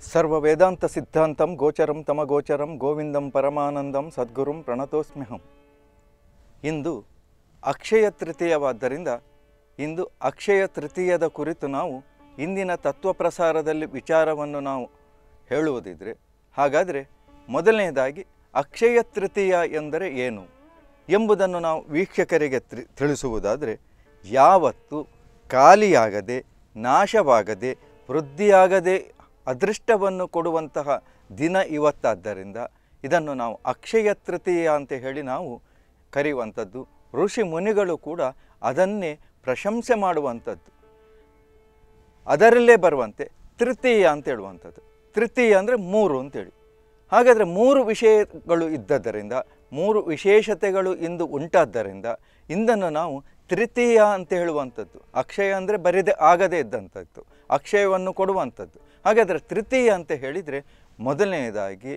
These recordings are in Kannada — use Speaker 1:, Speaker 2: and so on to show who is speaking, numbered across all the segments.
Speaker 1: ಸರ್ವ ವೇದಾಂತ ಸಿದ್ಧಾಂತಂ ಗೋಚರಂ ತಮ ಗೋಚರಂ ಗೋವಿಂದಂ ಪರಮಾನಂದಂ ಸದ್ಗುರುಂ ಪ್ರಣತೋಸ್ಮ್ಯಹಂ ಇಂದು ಅಕ್ಷಯ ತೃತೀಯವಾದ್ದರಿಂದ ಇಂದು ಅಕ್ಷಯ ತೃತೀಯದ ಕುರಿತು ನಾವು ಇಂದಿನ ತತ್ವ ಪ್ರಸಾರದಲ್ಲಿ ವಿಚಾರವನ್ನು ನಾವು ಹೇಳುವುದಿದ್ರೆ ಹಾಗಾದರೆ ಮೊದಲನೆಯದಾಗಿ ಅಕ್ಷಯ ತೃತೀಯ ಎಂದರೆ ಏನು ಎಂಬುದನ್ನು ನಾವು ವೀಕ್ಷಕರಿಗೆ ತ್ರಿ- ತಿಳಿಸುವುದಾದರೆ ಯಾವತ್ತು ಖಾಲಿಯಾಗದೆ ನಾಶವಾಗದೆ ವೃದ್ಧಿಯಾಗದೆ ಅದೃಷ್ಟವನ್ನು ಕೊಡುವಂತಹ ದಿನ ಇವತ್ತಾದ್ದರಿಂದ ಇದನ್ನು ನಾವು ಅಕ್ಷಯ ತೃತೀಯ ಅಂತ ಹೇಳಿ ನಾವು ಕರೆಯುವಂಥದ್ದು ಋಷಿ ಮುನಿಗಳು ಕೂಡ ಅದನ್ನೇ ಪ್ರಶಂಸೆ ಮಾಡುವಂಥದ್ದು ಅದರಲ್ಲೇ ಬರುವಂತೆ ತೃತೀಯ ಅಂತ ಹೇಳುವಂಥದ್ದು ತೃತೀಯ ಅಂದರೆ ಮೂರು ಅಂತೇಳಿ ಹಾಗಾದರೆ ಮೂರು ವಿಷಯಗಳು ಇದ್ದದ್ದರಿಂದ ಮೂರು ವಿಶೇಷತೆಗಳು ಇಂದು ಉಂಟಾದ್ದರಿಂದ ಇಂದನ್ನು ನಾವು ತೃತೀಯ ಅಂತ ಹೇಳುವಂಥದ್ದು ಅಕ್ಷಯ ಅಂದರೆ ಬರಿದೆ ಆಗದೇ ಇದ್ದಂಥದ್ದು ಅಕ್ಷಯವನ್ನು ಕೊಡುವಂಥದ್ದು ಹಾಗಾದರೆ ತೃತೀಯ ಅಂತ ಹೇಳಿದರೆ ಮೊದಲನೆಯದಾಗಿ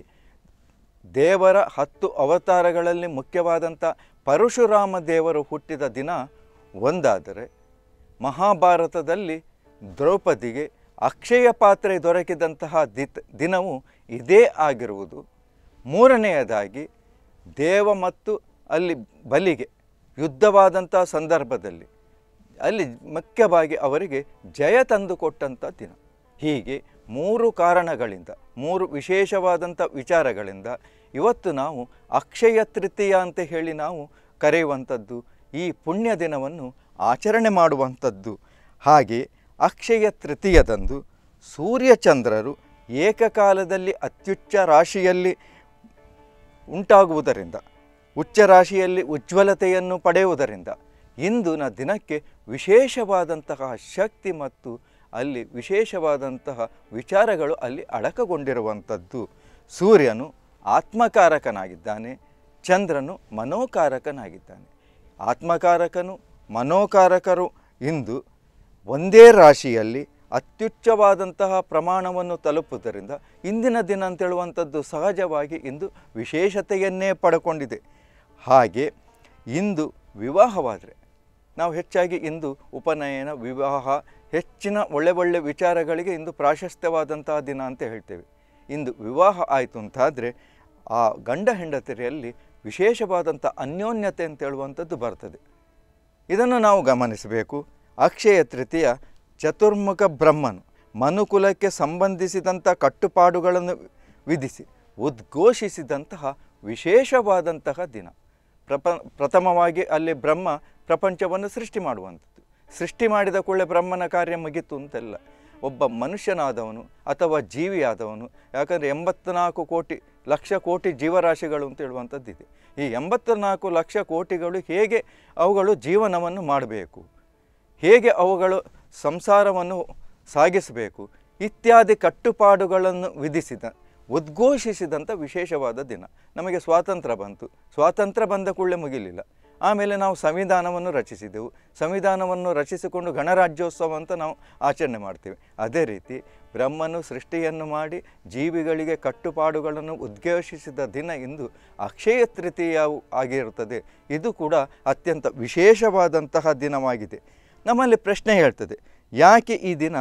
Speaker 1: ದೇವರ ಹತ್ತು ಅವತಾರಗಳಲ್ಲಿ ಮುಖ್ಯವಾದಂಥ ಪರಶುರಾಮ ದೇವರು ಹುಟ್ಟಿದ ದಿನ ಒಂದಾದರೆ ಮಹಾಭಾರತದಲ್ಲಿ ದ್ರೌಪದಿಗೆ ಅಕ್ಷಯ ಪಾತ್ರೆ ದೊರಕಿದಂತಹ ದಿತ್ ದಿನವು ಇದೇ ಆಗಿರುವುದು ಮೂರನೆಯದಾಗಿ ದೇವ ಮತ್ತು ಅಲ್ಲಿ ಬಲಿಗೆ ಯುದ್ಧವಾದಂಥ ಸಂದರ್ಭದಲ್ಲಿ ಅಲ್ಲಿ ಮುಖ್ಯವಾಗಿ ಅವರಿಗೆ ಜಯ ತಂದುಕೊಟ್ಟಂಥ ದಿನ ಹೀಗೆ ಮೂರು ಕಾರಣಗಳಿಂದ ಮೂರು ವಿಶೇಷವಾದಂಥ ವಿಚಾರಗಳಿಂದ ಇವತ್ತು ನಾವು ಅಕ್ಷಯ ತೃತೀಯ ಅಂತ ಹೇಳಿ ನಾವು ಕರೆಯುವಂಥದ್ದು ಈ ಪುಣ್ಯ ದಿನವನ್ನು ಆಚರಣೆ ಮಾಡುವಂಥದ್ದು ಹಾಗೆ ಅಕ್ಷಯ ತೃತೀಯದಂದು ಸೂರ್ಯಚಂದ್ರರು ಏಕಕಾಲದಲ್ಲಿ ಅತ್ಯುಚ್ಚ ರಾಶಿಯಲ್ಲಿ ಉಂಟಾಗುವುದರಿಂದ ಉಚ್ಚ ರಾಶಿಯಲ್ಲಿ ಉಜ್ವಲತೆಯನ್ನು ಪಡೆಯುವುದರಿಂದ ಇಂದಿನ ದಿನಕ್ಕೆ ವಿಶೇಷವಾದಂತಹ ಶಕ್ತಿ ಮತ್ತು ಅಲ್ಲಿ ವಿಶೇಷವಾದಂತಹ ವಿಚಾರಗಳು ಅಲ್ಲಿ ಅಡಕಗೊಂಡಿರುವಂಥದ್ದು ಸೂರ್ಯನು ಆತ್ಮಕಾರಕನಾಗಿದ್ದಾನೆ ಚಂದ್ರನು ಮನೋಕಾರಕನಾಗಿದ್ದಾನೆ ಆತ್ಮಕಾರಕನು ಮನೋಕಾರಕರು ಇಂದು ಒಂದೇ ರಾಶಿಯಲ್ಲಿ ಅತ್ಯುಚ್ಚವಾದಂತಹ ಪ್ರಮಾಣವನ್ನು ತಲುಪುವುದರಿಂದ ಇಂದಿನ ದಿನ ಅಂತೇಳುವಂಥದ್ದು ಸಹಜವಾಗಿ ಇಂದು ವಿಶೇಷತೆಯನ್ನೇ ಪಡ್ಕೊಂಡಿದೆ ಹಾಗೆ ಇಂದು ವಿವಾಹವಾದರೆ ನಾವು ಹೆಚ್ಚಾಗಿ ಇಂದು ಉಪನಯನ ವಿವಾಹ ಹೆಚ್ಚಿನ ಒಳ್ಳೆ ಒಳ್ಳೆ ವಿಚಾರಗಳಿಗೆ ಇಂದು ಪ್ರಾಶಸ್ತ್ಯವಾದಂತಹ ದಿನ ಅಂತ ಹೇಳ್ತೇವೆ ಇಂದು ವಿವಾಹ ಆಯಿತು ಅಂತಾದರೆ ಆ ಗಂಡ ಹೆಂಡತಿಯರಲ್ಲಿ ವಿಶೇಷವಾದಂಥ ಅನ್ಯೋನ್ಯತೆ ಅಂತ ಹೇಳುವಂಥದ್ದು ಬರ್ತದೆ ಇದನ್ನು ನಾವು ಗಮನಿಸಬೇಕು ಅಕ್ಷಯ ತೃತೀಯ ಚತುರ್ಮುಖ ಬ್ರಹ್ಮನು ಮನುಕುಲಕ್ಕೆ ಸಂಬಂಧಿಸಿದಂಥ ಕಟ್ಟುಪಾಡುಗಳನ್ನು ವಿಧಿಸಿ ಉದ್ಘೋಷಿಸಿದಂತಹ ವಿಶೇಷವಾದಂತಹ ದಿನ ಪ್ರಪ ಪ್ರಥಮವಾಗಿ ಅಲ್ಲಿ ಬ್ರಹ್ಮ ಪ್ರಪಂಚವನ್ನು ಸೃಷ್ಟಿ ಮಾಡುವಂಥದ್ದು ಸೃಷ್ಟಿ ಮಾಡಿದ ಕೂಡಲೇ ಬ್ರಹ್ಮನ ಕಾರ್ಯ ಮುಗಿತು ಅಂತಲ್ಲ ಒಬ್ಬ ಮನುಷ್ಯನಾದವನು ಅಥವಾ ಜೀವಿಯಾದವನು ಯಾಕಂದರೆ ಎಂಬತ್ನಾಲ್ಕು ಕೋಟಿ ಲಕ್ಷ ಕೋಟಿ ಜೀವರಾಶಿಗಳು ಅಂತ ಹೇಳುವಂಥದ್ದಿದೆ ಈ ಎಂಬತ್ನಾಲ್ಕು ಲಕ್ಷ ಕೋಟಿಗಳು ಹೇಗೆ ಅವುಗಳು ಜೀವನವನ್ನು ಮಾಡಬೇಕು ಹೇಗೆ ಅವುಗಳು ಸಂಸಾರವನ್ನು ಸಾಗಿಸಬೇಕು ಇತ್ಯಾದಿ ಕಟ್ಟುಪಾಡುಗಳನ್ನು ವಿಧಿಸಿದ ಉದ್ಘೋಷಿಸಿದಂಥ ವಿಶೇಷವಾದ ದಿನ ನಮಗೆ ಸ್ವಾತಂತ್ರ್ಯ ಬಂತು ಸ್ವಾತಂತ್ರ್ಯ ಬಂದ ಕೂಡಲೇ ಮುಗಿಲಿಲ್ಲ ಆಮೇಲೆ ನಾವು ಸಂವಿಧಾನವನ್ನು ರಚಿಸಿದೆವು ಸಂವಿಧಾನವನ್ನು ರಚಿಸಿಕೊಂಡು ಗಣರಾಜ್ಯೋತ್ಸವ ಅಂತ ನಾವು ಆಚರಣೆ ಮಾಡ್ತೀವಿ ಅದೇ ರೀತಿ ಬ್ರಹ್ಮನು ಸೃಷ್ಟಿಯನ್ನು ಮಾಡಿ ಜೀವಿಗಳಿಗೆ ಕಟ್ಟುಪಾಡುಗಳನ್ನು ಉದ್ಘೋಷಿಸಿದ ದಿನ ಇಂದು ಅಕ್ಷಯ ತೃತೀಯ ಆಗಿರುತ್ತದೆ ಇದು ಕೂಡ ಅತ್ಯಂತ ವಿಶೇಷವಾದಂತಹ ದಿನವಾಗಿದೆ ನಮ್ಮಲ್ಲಿ ಪ್ರಶ್ನೆ ಹೇಳ್ತದೆ ಯಾಕೆ ಈ ದಿನ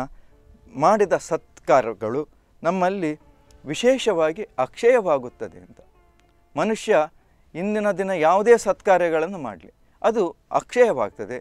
Speaker 1: ಮಾಡಿದ ಸತ್ಕಾರಗಳು ನಮ್ಮಲ್ಲಿ ವಿಶೇಷವಾಗಿ ಅಕ್ಷಯವಾಗುತ್ತದೆ ಅಂತ ಮನುಷ್ಯ ಇಂದಿನ ದಿನ ಯಾವುದೇ ಸತ್ಕಾರ್ಯಗಳನ್ನು ಮಾಡಲಿ ಅದು ಅಕ್ಷಯವಾಗ್ತದೆ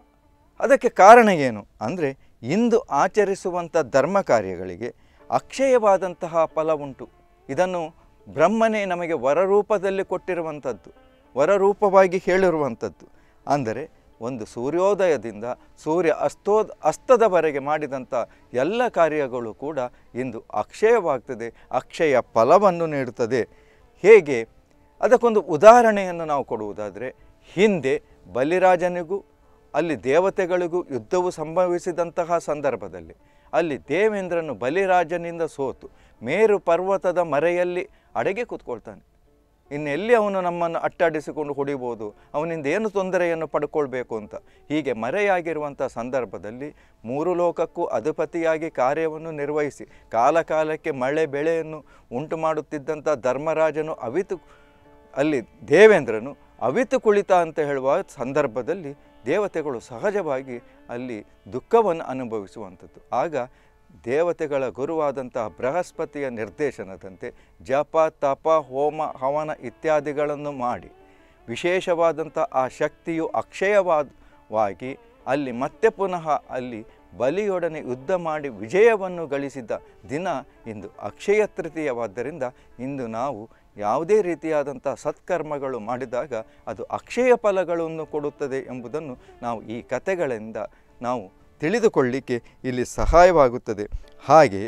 Speaker 1: ಅದಕ್ಕೆ ಕಾರಣ ಏನು ಅಂದರೆ ಇಂದು ಆಚರಿಸುವಂಥ ಧರ್ಮ ಕಾರ್ಯಗಳಿಗೆ ಅಕ್ಷಯವಾದಂತಹ ಫಲ ಉಂಟು ಇದನ್ನು ಬ್ರಹ್ಮನೇ ನಮಗೆ ವರರೂಪದಲ್ಲಿ ಕೊಟ್ಟಿರುವಂಥದ್ದು ವರರೂಪವಾಗಿ ಹೇಳಿರುವಂಥದ್ದು ಅಂದರೆ ಒಂದು ಸೂರ್ಯೋದಯದಿಂದ ಸೂರ್ಯ ಅಸ್ತೋದ ಅಸ್ತದವರೆಗೆ ಮಾಡಿದಂಥ ಎಲ್ಲ ಕಾರ್ಯಗಳು ಕೂಡ ಇಂದು ಅಕ್ಷಯವಾಗ್ತದೆ ಅಕ್ಷಯ ಫಲವನ್ನು ನೀಡುತ್ತದೆ ಹೇಗೆ ಅದಕ್ಕೊಂದು ಉದಾಹರಣೆಯನ್ನು ನಾವು ಕೊಡುವುದಾದರೆ ಹಿಂದೆ ಬಲಿರಾಜನಿಗೂ ಅಲ್ಲಿ ದೇವತೆಗಳಿಗೂ ಯುದ್ಧವು ಸಂಭವಿಸಿದಂತಹ ಸಂದರ್ಭದಲ್ಲಿ ಅಲ್ಲಿ ದೇವೇಂದ್ರನು ಬಲಿರಾಜನಿಂದ ಸೋತು ಮೇರು ಪರ್ವತದ ಮರೆಯಲ್ಲಿ ಅಡಗಿ ಕೂತ್ಕೊಳ್ತಾನೆ ಇನ್ನೆಲ್ಲಿ ಅವನು ನಮ್ಮನ್ನು ಅಟ್ಟಾಡಿಸಿಕೊಂಡು ಹೊಡಿಬೋದು ಅವನಿಂದ ಏನು ತೊಂದರೆಯನ್ನು ಪಡ್ಕೊಳ್ಬೇಕು ಅಂತ ಹೀಗೆ ಮರೆಯಾಗಿರುವಂಥ ಸಂದರ್ಭದಲ್ಲಿ ಮೂರು ಲೋಕಕ್ಕೂ ಅಧಿಪತಿಯಾಗಿ ಕಾರ್ಯವನ್ನು ನಿರ್ವಹಿಸಿ ಕಾಲ ಕಾಲಕ್ಕೆ ಮಳೆ ಬೆಳೆಯನ್ನು ಉಂಟು ಮಾಡುತ್ತಿದ್ದಂಥ ಧರ್ಮರಾಜನು ಅವಿತು ಅಲ್ಲಿ ದೇವೇಂದ್ರನು ಅವಿತು ಕುಳಿತ ಅಂತ ಹೇಳುವ ಸಂದರ್ಭದಲ್ಲಿ ದೇವತೆಗಳು ಸಹಜವಾಗಿ ಅಲ್ಲಿ ದುಃಖವನ್ನು ಅನುಭವಿಸುವಂಥದ್ದು ಆಗ ದೇವತೆಗಳ ಗುರುವಾದಂತಹ ಬೃಹಸ್ಪತಿಯ ನಿರ್ದೇಶನದಂತೆ ಜಪ ತಪ ಹೋಮ ಹವನ ಇತ್ಯಾದಿಗಳನ್ನು ಮಾಡಿ ವಿಶೇಷವಾದಂಥ ಆ ಶಕ್ತಿಯು ಅಕ್ಷಯವಾದವಾಗಿ ಅಲ್ಲಿ ಮತ್ತೆ ಪುನಃ ಅಲ್ಲಿ ಬಲಿಯೊಡನೆ ಯುದ್ಧ ಮಾಡಿ ವಿಜಯವನ್ನು ಗಳಿಸಿದ ದಿನ ಇಂದು ಅಕ್ಷಯ ತೃತೀಯವಾದ್ದರಿಂದ ಇಂದು ನಾವು ಯಾವುದೇ ರೀತಿಯಾದಂಥ ಸತ್ಕರ್ಮಗಳು ಮಾಡಿದಾಗ ಅದು ಅಕ್ಷಯ ಫಲಗಳನ್ನು ಕೊಡುತ್ತದೆ ಎಂಬುದನ್ನು ನಾವು ಈ ಕಥೆಗಳಿಂದ ನಾವು ತಿಳಿದುಕೊಳ್ಳಿಕ್ಕೆ ಇಲ್ಲಿ ಸಹಾಯವಾಗುತ್ತದೆ ಹಾಗೆ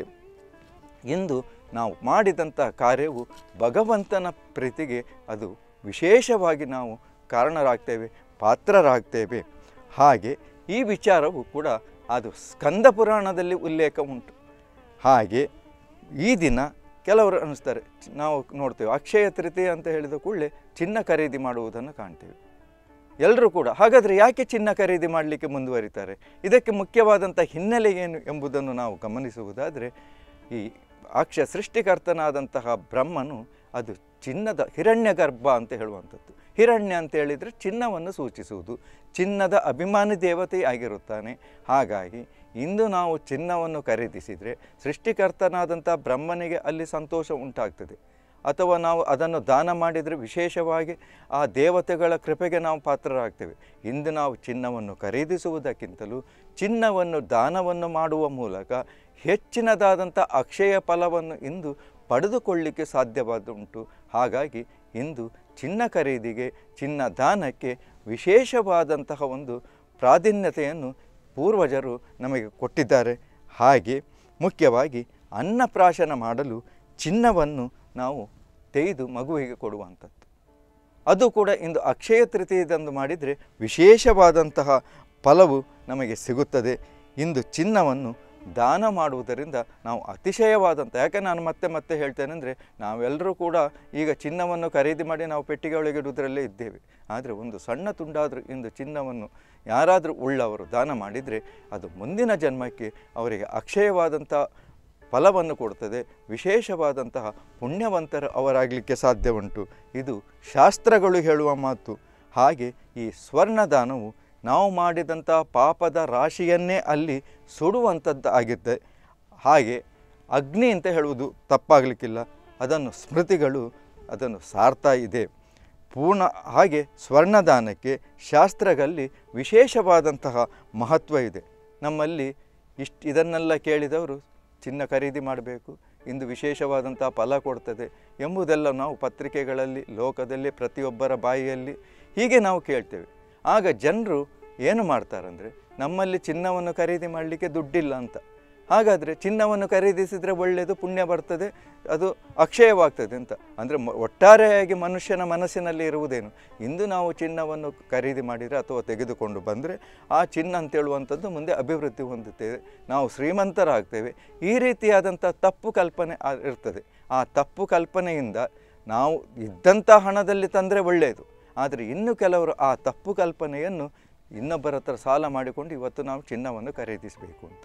Speaker 1: ಇಂದು ನಾವು ಮಾಡಿದಂಥ ಕಾರ್ಯವು ಭಗವಂತನ ಪ್ರೀತಿಗೆ ಅದು ವಿಶೇಷವಾಗಿ ನಾವು ಕಾರಣರಾಗ್ತೇವೆ ಪಾತ್ರರಾಗ್ತೇವೆ ಹಾಗೆ ಈ ವಿಚಾರವು ಕೂಡ ಅದು ಸ್ಕಂದ ಪುರಾಣದಲ್ಲಿ ಉಲ್ಲೇಖ ಉಂಟು ಹಾಗೆ ಈ ದಿನ ಕೆಲವರು ಅನ್ನಿಸ್ತಾರೆ ಚ್- ನಾವು ನೋಡ್ತೇವೆ ಅಕ್ಷಯ ತೃತೀಯ ಅಂತ ಹೇಳಿದ ಕೂಡಲೇ ಚಿನ್ನ ಖರೀದಿ ಮಾಡುವುದನ್ನು ಕಾಣ್ತೇವೆ ಎಲ್ಲರೂ ಕೂಡ ಹಾಗಾದರೆ ಯಾಕೆ ಚಿನ್ನ ಖರೀದಿ ಮಾಡಲಿಕ್ಕೆ ಮುಂದುವರಿತಾರೆ ಇದಕ್ಕೆ ಮುಖ್ಯವಾದಂಥ ಹಿನ್ನೆಲೆ ಏನು ಎಂಬುದನ್ನು ನಾವು ಗಮನಿಸುವುದಾದರೆ ಈ ಅಕ್ಷ ಸೃಷ್ಟಿಕರ್ತನಾದಂತಹ ಬ್ರಹ್ಮನು ಅದು ಚಿನ್ನದ ಹಿರಣ್ಯ ಗರ್ಭ ಅಂತ ಹೇಳುವಂಥದ್ದು ಹಿರಣ್ಯ ಅಂತ ಹೇಳಿದರೆ ಚಿನ್ನವನ್ನು ಸೂಚಿಸುವುದು ಚಿನ್ನದ ಅಭಿಮಾನಿ ದೇವತೆ ಆಗಿರುತ್ತಾನೆ ಹಾಗಾಗಿ ಇಂದು ನಾವು ಚಿನ್ನವನ್ನು ಖರೀದಿಸಿದರೆ ಸೃಷ್ಟಿಕರ್ತನಾದಂಥ ಬ್ರಹ್ಮನಿಗೆ ಅಲ್ಲಿ ಸಂತೋಷ ಉಂಟಾಗ್ತದೆ ಅಥವಾ ನಾವು ಅದನ್ನು ದಾನ ಮಾಡಿದರೆ ವಿಶೇಷವಾಗಿ ಆ ದೇವತೆಗಳ ಕೃಪೆಗೆ ನಾವು ಪಾತ್ರರಾಗ್ತೇವೆ ಇಂದು ನಾವು ಚಿನ್ನವನ್ನು ಖರೀದಿಸುವುದಕ್ಕಿಂತಲೂ ಚಿನ್ನವನ್ನು ದಾನವನ್ನು ಮಾಡುವ ಮೂಲಕ ಹೆಚ್ಚಿನದಾದಂಥ ಅಕ್ಷಯ ಫಲವನ್ನು ಇಂದು ಪಡೆದುಕೊಳ್ಳಿಕ್ಕೆ ಸಾಧ್ಯವಾದುಂಟು ಹಾಗಾಗಿ ಇಂದು ಚಿನ್ನ ಖರೀದಿಗೆ ಚಿನ್ನ ದಾನಕ್ಕೆ ವಿಶೇಷವಾದಂತಹ ಒಂದು ಪ್ರಾಧಾನ್ಯತೆಯನ್ನು ಪೂರ್ವಜರು ನಮಗೆ ಕೊಟ್ಟಿದ್ದಾರೆ ಹಾಗೆ ಮುಖ್ಯವಾಗಿ ಅನ್ನಪ್ರಾಶನ ಮಾಡಲು ಚಿನ್ನವನ್ನು ನಾವು ತೆಗೆದು ಮಗುವಿಗೆ ಕೊಡುವಂಥದ್ದು ಅದು ಕೂಡ ಇಂದು ಅಕ್ಷಯ ತೃತೀಯದಂದು ಮಾಡಿದರೆ ವಿಶೇಷವಾದಂತಹ ಫಲವು ನಮಗೆ ಸಿಗುತ್ತದೆ ಇಂದು ಚಿನ್ನವನ್ನು ದಾನ ಮಾಡುವುದರಿಂದ ನಾವು ಅತಿಶಯವಾದಂಥ ಯಾಕೆ ನಾನು ಮತ್ತೆ ಮತ್ತೆ ಹೇಳ್ತೇನೆ ಅಂದರೆ ನಾವೆಲ್ಲರೂ ಕೂಡ ಈಗ ಚಿನ್ನವನ್ನು ಖರೀದಿ ಮಾಡಿ ನಾವು ಪೆಟ್ಟಿಗೆ ಒಳಗೆ ಇಡುವುದರಲ್ಲೇ ಇದ್ದೇವೆ ಆದರೆ ಒಂದು ಸಣ್ಣ ತುಂಡಾದರೂ ಇಂದು ಚಿನ್ನವನ್ನು ಯಾರಾದರೂ ಉಳ್ಳವರು ದಾನ ಮಾಡಿದರೆ ಅದು ಮುಂದಿನ ಜನ್ಮಕ್ಕೆ ಅವರಿಗೆ ಅಕ್ಷಯವಾದಂಥ ಫಲವನ್ನು ಕೊಡ್ತದೆ ವಿಶೇಷವಾದಂತಹ ಪುಣ್ಯವಂತರು ಅವರಾಗಲಿಕ್ಕೆ ಸಾಧ್ಯ ಉಂಟು ಇದು ಶಾಸ್ತ್ರಗಳು ಹೇಳುವ ಮಾತು ಹಾಗೆ ಈ ಸ್ವರ್ಣದಾನವು ನಾವು ಮಾಡಿದಂಥ ಪಾಪದ ರಾಶಿಯನ್ನೇ ಅಲ್ಲಿ ಸುಡುವಂಥದ್ದು ಆಗಿದೆ ಹಾಗೆ ಅಗ್ನಿ ಅಂತ ಹೇಳುವುದು ತಪ್ಪಾಗಲಿಕ್ಕಿಲ್ಲ ಅದನ್ನು ಸ್ಮೃತಿಗಳು ಅದನ್ನು ಸಾರ್ತಾ ಇದೆ ಪೂರ್ಣ ಹಾಗೆ ಸ್ವರ್ಣದಾನಕ್ಕೆ ಶಾಸ್ತ್ರಗಳಲ್ಲಿ ವಿಶೇಷವಾದಂತಹ ಮಹತ್ವ ಇದೆ ನಮ್ಮಲ್ಲಿ ಇಷ್ಟು ಇದನ್ನೆಲ್ಲ ಕೇಳಿದವರು ಚಿನ್ನ ಖರೀದಿ ಮಾಡಬೇಕು ಇಂದು ವಿಶೇಷವಾದಂಥ ಫಲ ಕೊಡ್ತದೆ ಎಂಬುದೆಲ್ಲ ನಾವು ಪತ್ರಿಕೆಗಳಲ್ಲಿ ಲೋಕದಲ್ಲಿ ಪ್ರತಿಯೊಬ್ಬರ ಬಾಯಿಯಲ್ಲಿ ಹೀಗೆ ನಾವು ಕೇಳ್ತೇವೆ ಆಗ ಜನರು ಏನು ಮಾಡ್ತಾರಂದರೆ ನಮ್ಮಲ್ಲಿ ಚಿನ್ನವನ್ನು ಖರೀದಿ ಮಾಡಲಿಕ್ಕೆ ದುಡ್ಡಿಲ್ಲ ಅಂತ ಹಾಗಾದರೆ ಚಿನ್ನವನ್ನು ಖರೀದಿಸಿದರೆ ಒಳ್ಳೆಯದು ಪುಣ್ಯ ಬರ್ತದೆ ಅದು ಅಕ್ಷಯವಾಗ್ತದೆ ಅಂತ ಅಂದರೆ ಮ- ಒಟ್ಟಾರೆಯಾಗಿ ಮನುಷ್ಯನ ಮನಸ್ಸಿನಲ್ಲಿ ಇರುವುದೇನು ಇಂದು ನಾವು ಚಿನ್ನವನ್ನು ಖರೀದಿ ಮಾಡಿದರೆ ಅಥವಾ ತೆಗೆದುಕೊಂಡು ಬಂದರೆ ಆ ಚಿನ್ನ ಅಂತೇಳುವಂಥದ್ದು ಮುಂದೆ ಅಭಿವೃದ್ಧಿ ಹೊಂದುತ್ತೇವೆ ನಾವು ಶ್ರೀಮಂತರಾಗ್ತೇವೆ ಈ ರೀತಿಯಾದಂಥ ತಪ್ಪು ಕಲ್ಪನೆ ಆ- ಇರ್ತದೆ ಆ ತಪ್ಪು ಕಲ್ಪನೆಯಿಂದ ನಾವು ಇದ್ದಂಥ ಹಣದಲ್ಲಿ ತಂದರೆ ಒಳ್ಳೆಯದು ಆದರೆ ಇನ್ನು ಕೆಲವರು ಆ ತಪ್ಪು ಕಲ್ಪನೆಯನ್ನು ಇನ್ನೊಬ್ಬರ ಹತ್ರ ಸಾಲ ಮಾಡಿಕೊಂಡು ಇವತ್ತು ನಾವು ಚಿನ್ನವನ್ನು ಖರೀದಿಸಬೇಕು ಅಂತ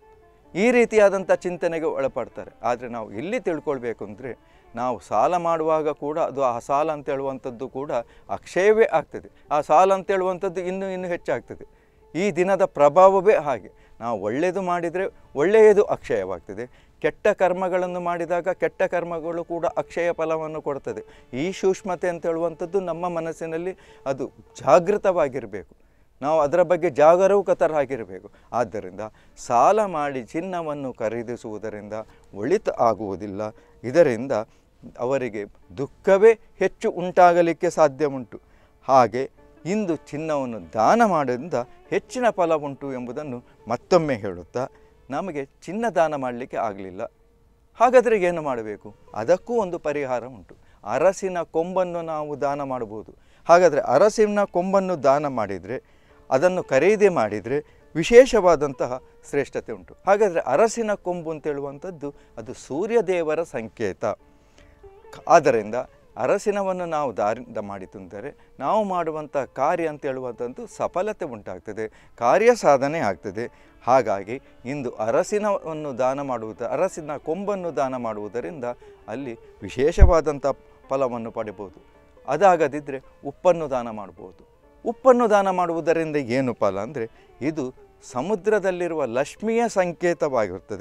Speaker 1: ಈ ರೀತಿಯಾದಂಥ ಚಿಂತನೆಗೆ ಒಳಪಡ್ತಾರೆ ಆದರೆ ನಾವು ಎಲ್ಲಿ ತಿಳ್ಕೊಳ್ಬೇಕು ಅಂದರೆ ನಾವು ಸಾಲ ಮಾಡುವಾಗ ಕೂಡ ಅದು ಆ ಸಾಲ ಅಂತ ಹೇಳುವಂಥದ್ದು ಕೂಡ ಅಕ್ಷಯವೇ ಆಗ್ತದೆ ಆ ಸಾಲ ಅಂತ ಹೇಳುವಂಥದ್ದು ಇನ್ನೂ ಇನ್ನೂ ಹೆಚ್ಚಾಗ್ತದೆ ಈ ದಿನದ ಪ್ರಭಾವವೇ ಹಾಗೆ ನಾವು ಒಳ್ಳೆಯದು ಮಾಡಿದರೆ ಒಳ್ಳೆಯದು ಅಕ್ಷಯವಾಗ್ತದೆ ಕೆಟ್ಟ ಕರ್ಮಗಳನ್ನು ಮಾಡಿದಾಗ ಕೆಟ್ಟ ಕರ್ಮಗಳು ಕೂಡ ಅಕ್ಷಯ ಫಲವನ್ನು ಕೊಡ್ತದೆ ಈ ಸೂಕ್ಷ್ಮತೆ ಅಂತ ಹೇಳುವಂಥದ್ದು ನಮ್ಮ ಮನಸ್ಸಿನಲ್ಲಿ ಅದು ಜಾಗೃತವಾಗಿರಬೇಕು ನಾವು ಅದರ ಬಗ್ಗೆ ಜಾಗರೂಕತರಾಗಿರಬೇಕು ಆದ್ದರಿಂದ ಸಾಲ ಮಾಡಿ ಚಿನ್ನವನ್ನು ಖರೀದಿಸುವುದರಿಂದ ಒಳಿತ ಆಗುವುದಿಲ್ಲ ಇದರಿಂದ ಅವರಿಗೆ ದುಃಖವೇ ಹೆಚ್ಚು ಉಂಟಾಗಲಿಕ್ಕೆ ಸಾಧ್ಯ ಉಂಟು ಹಾಗೆ ಇಂದು ಚಿನ್ನವನ್ನು ದಾನ ಮಾಡೋದ್ರಿಂದ ಹೆಚ್ಚಿನ ಫಲ ಉಂಟು ಎಂಬುದನ್ನು ಮತ್ತೊಮ್ಮೆ ಹೇಳುತ್ತಾ ನಮಗೆ ಚಿನ್ನ ದಾನ ಮಾಡಲಿಕ್ಕೆ ಆಗಲಿಲ್ಲ ಹಾಗಾದರೆ ಏನು ಮಾಡಬೇಕು ಅದಕ್ಕೂ ಒಂದು ಪರಿಹಾರ ಉಂಟು ಅರಸಿನ ಕೊಂಬನ್ನು ನಾವು ದಾನ ಮಾಡಬಹುದು ಹಾಗಾದರೆ ಅರಸಿನ ಕೊಂಬನ್ನು ದಾನ ಮಾಡಿದರೆ ಅದನ್ನು ಖರೀದಿ ಮಾಡಿದರೆ ವಿಶೇಷವಾದಂತಹ ಶ್ರೇಷ್ಠತೆ ಉಂಟು ಹಾಗಾದರೆ ಅರಸಿನ ಕೊಂಬು ಅಂತೇಳುವಂಥದ್ದು ಅದು ಸೂರ್ಯದೇವರ ಸಂಕೇತ ಕ- ಆದ್ದರಿಂದ ಅರಸಿನವನ್ನು ನಾವು ದಾರಿಂದ ಮಾಡಿ ತಂದರೆ ನಾವು ಮಾಡುವಂಥ ಕಾರ್ಯ ಅಂತ ಹೇಳುವಂಥದ್ದು ಸಫಲತೆ ಉಂಟಾಗ್ತದೆ ಕಾರ್ಯ ಸಾಧನೆ ಆಗ್ತದೆ ಹಾಗಾಗಿ ಇಂದು ಅರಸಿನವನ್ನು ದಾನ ಮಾಡುವುದು ಅರಸಿನ ಕೊಂಬನ್ನು ದಾನ ಮಾಡುವುದರಿಂದ ಅಲ್ಲಿ ವಿಶೇಷವಾದಂಥ ಫಲವನ್ನು ಪಡಿಬೋದು ಅದಾಗದಿದ್ದರೆ ಉಪ್ಪನ್ನು ದಾನ ಮಾಡ್ಬೋದು ಉಪ್ಪನ್ನು ದಾನ ಮಾಡುವುದರಿಂದ ಏನು ಫಲ ಅಂದರೆ ಇದು ಸಮುದ್ರದಲ್ಲಿರುವ ಲಕ್ಷ್ಮಿಯ ಸಂಕೇತವಾಗಿರುತ್ತದೆ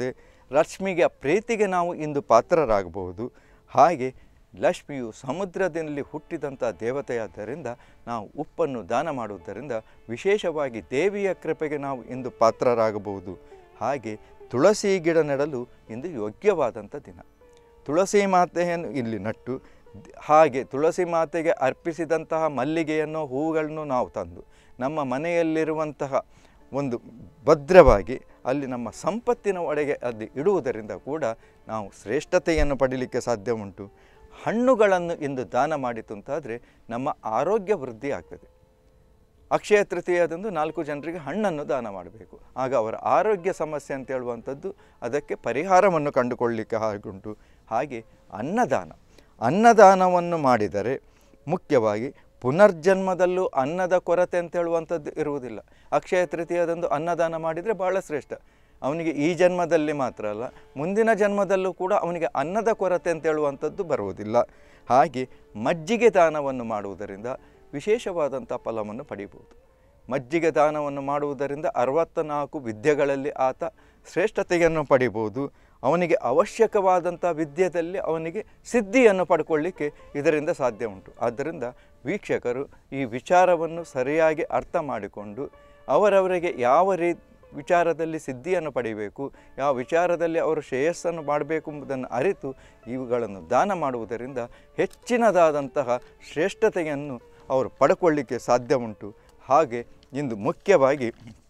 Speaker 1: ಲಕ್ಷ್ಮಿಗೆ ಪ್ರೀತಿಗೆ ನಾವು ಇಂದು ಪಾತ್ರರಾಗಬಹುದು ಹಾಗೆ ಲಕ್ಷ್ಮಿಯು ಸಮುದ್ರದಲ್ಲಿ ಹುಟ್ಟಿದಂಥ ದೇವತೆಯಾದ್ದರಿಂದ ನಾವು ಉಪ್ಪನ್ನು ದಾನ ಮಾಡುವುದರಿಂದ ವಿಶೇಷವಾಗಿ ದೇವಿಯ ಕೃಪೆಗೆ ನಾವು ಇಂದು ಪಾತ್ರರಾಗಬಹುದು ಹಾಗೆ ತುಳಸಿ ಗಿಡ ನೆಡಲು ಇಂದು ಯೋಗ್ಯವಾದಂಥ ದಿನ ತುಳಸಿ ಮಾತೆಯನ್ನು ಇಲ್ಲಿ ನಟ್ಟು ದ್- ಹಾಗೆ ತುಳಸಿ ಮಾತೆಗೆ ಅರ್ಪಿಸಿದಂತಹ ಮಲ್ಲಿಗೆಯನ್ನು ಹೂವುಗಳನ್ನು ನಾವು ತಂದು ನಮ್ಮ ಮನೆಯಲ್ಲಿರುವಂತಹ ಒಂದು ಭದ್ರವಾಗಿ ಅಲ್ಲಿ ನಮ್ಮ ಸಂಪತ್ತಿನ ಒಳಗೆ ಅಲ್ಲಿ ಇಡುವುದರಿಂದ ಕೂಡ ನಾವು ಶ್ರೇಷ್ಠತೆಯನ್ನು ಪಡೀಲಿಕ್ಕೆ ಸಾಧ್ಯ ಉಂಟು ಹಣ್ಣುಗಳನ್ನು ಇಂದು ದಾನ ಮಾಡಿತು ಅಂತಾದರೆ ನಮ್ಮ ಆರೋಗ್ಯ ವೃದ್ಧಿ ಆಗ್ತದೆ ಅಕ್ಷಯ ತೃತೀಯದಂದು ನಾಲ್ಕು ಜನರಿಗೆ ಹಣ್ಣನ್ನು ದಾನ ಮಾಡಬೇಕು ಆಗ ಅವರ ಆರೋಗ್ಯ ಸಮಸ್ಯೆ ಅಂತ ಹೇಳುವಂಥದ್ದು ಅದಕ್ಕೆ ಪರಿಹಾರವನ್ನು ಕಂಡುಕೊಳ್ಳಲಿಕ್ಕೆ ಹಾಗುಂಟು ಹಾಗೆ ಅನ್ನದಾನ ಅನ್ನದಾನವನ್ನು ಮಾಡಿದರೆ ಮುಖ್ಯವಾಗಿ ಪುನರ್ಜನ್ಮದಲ್ಲೂ ಅನ್ನದ ಕೊರತೆ ಅಂತ ಹೇಳುವಂಥದ್ದು ಇರುವುದಿಲ್ಲ ಅಕ್ಷಯ ತೃತೀಯದಂದು ಅನ್ನದಾನ ಮಾಡಿದರೆ ಭಾಳ ಶ್ರೇಷ್ಠ ಅವನಿಗೆ ಈ ಜನ್ಮದಲ್ಲಿ ಮಾತ್ರ ಅಲ್ಲ ಮುಂದಿನ ಜನ್ಮದಲ್ಲೂ ಕೂಡ ಅವನಿಗೆ ಅನ್ನದ ಕೊರತೆ ಅಂತ ಹೇಳುವಂಥದ್ದು ಬರುವುದಿಲ್ಲ ಹಾಗೆ ಮಜ್ಜಿಗೆ ದಾನವನ್ನು ಮಾಡುವುದರಿಂದ ವಿಶೇಷವಾದಂಥ ಫಲವನ್ನು ಪಡೆಯಬಹುದು ಮಜ್ಜಿಗೆ ದಾನವನ್ನು ಮಾಡುವುದರಿಂದ ಅರವತ್ತ ನಾಲ್ಕು ವಿದ್ಯೆಗಳಲ್ಲಿ ಆತ ಶ್ರೇಷ್ಠತೆಯನ್ನು ಪಡಿಬೋದು ಅವನಿಗೆ ಅವಶ್ಯಕವಾದಂಥ ವಿದ್ಯೆಯಲ್ಲಿ ಅವನಿಗೆ ಸಿದ್ಧಿಯನ್ನು ಪಡ್ಕೊಳ್ಳಿಕ್ಕೆ ಇದರಿಂದ ಸಾಧ್ಯ ಉಂಟು ಆದ್ದರಿಂದ ವೀಕ್ಷಕರು ಈ ವಿಚಾರವನ್ನು ಸರಿಯಾಗಿ ಅರ್ಥ ಮಾಡಿಕೊಂಡು ಅವರವರಿಗೆ ಯಾವ ರೀ ವಿಚಾರದಲ್ಲಿ ಸಿದ್ಧಿಯನ್ನು ಪಡಿಬೇಕು ಯಾವ ವಿಚಾರದಲ್ಲಿ ಅವರು ಶ್ರೇಯಸ್ಸನ್ನು ಮಾಡಬೇಕು ಎಂಬುದನ್ನು ಅರಿತು ಇವುಗಳನ್ನು ದಾನ ಮಾಡುವುದರಿಂದ ಹೆಚ್ಚಿನದಾದಂತಹ ಶ್ರೇಷ್ಠತೆಯನ್ನು ಅವರು ಪಡ್ಕೊಳ್ಳಿಕ್ಕೆ ಸಾಧ್ಯ ಉಂಟು ಹಾಗೆ ಇಂದು ಮುಖ್ಯವಾಗಿ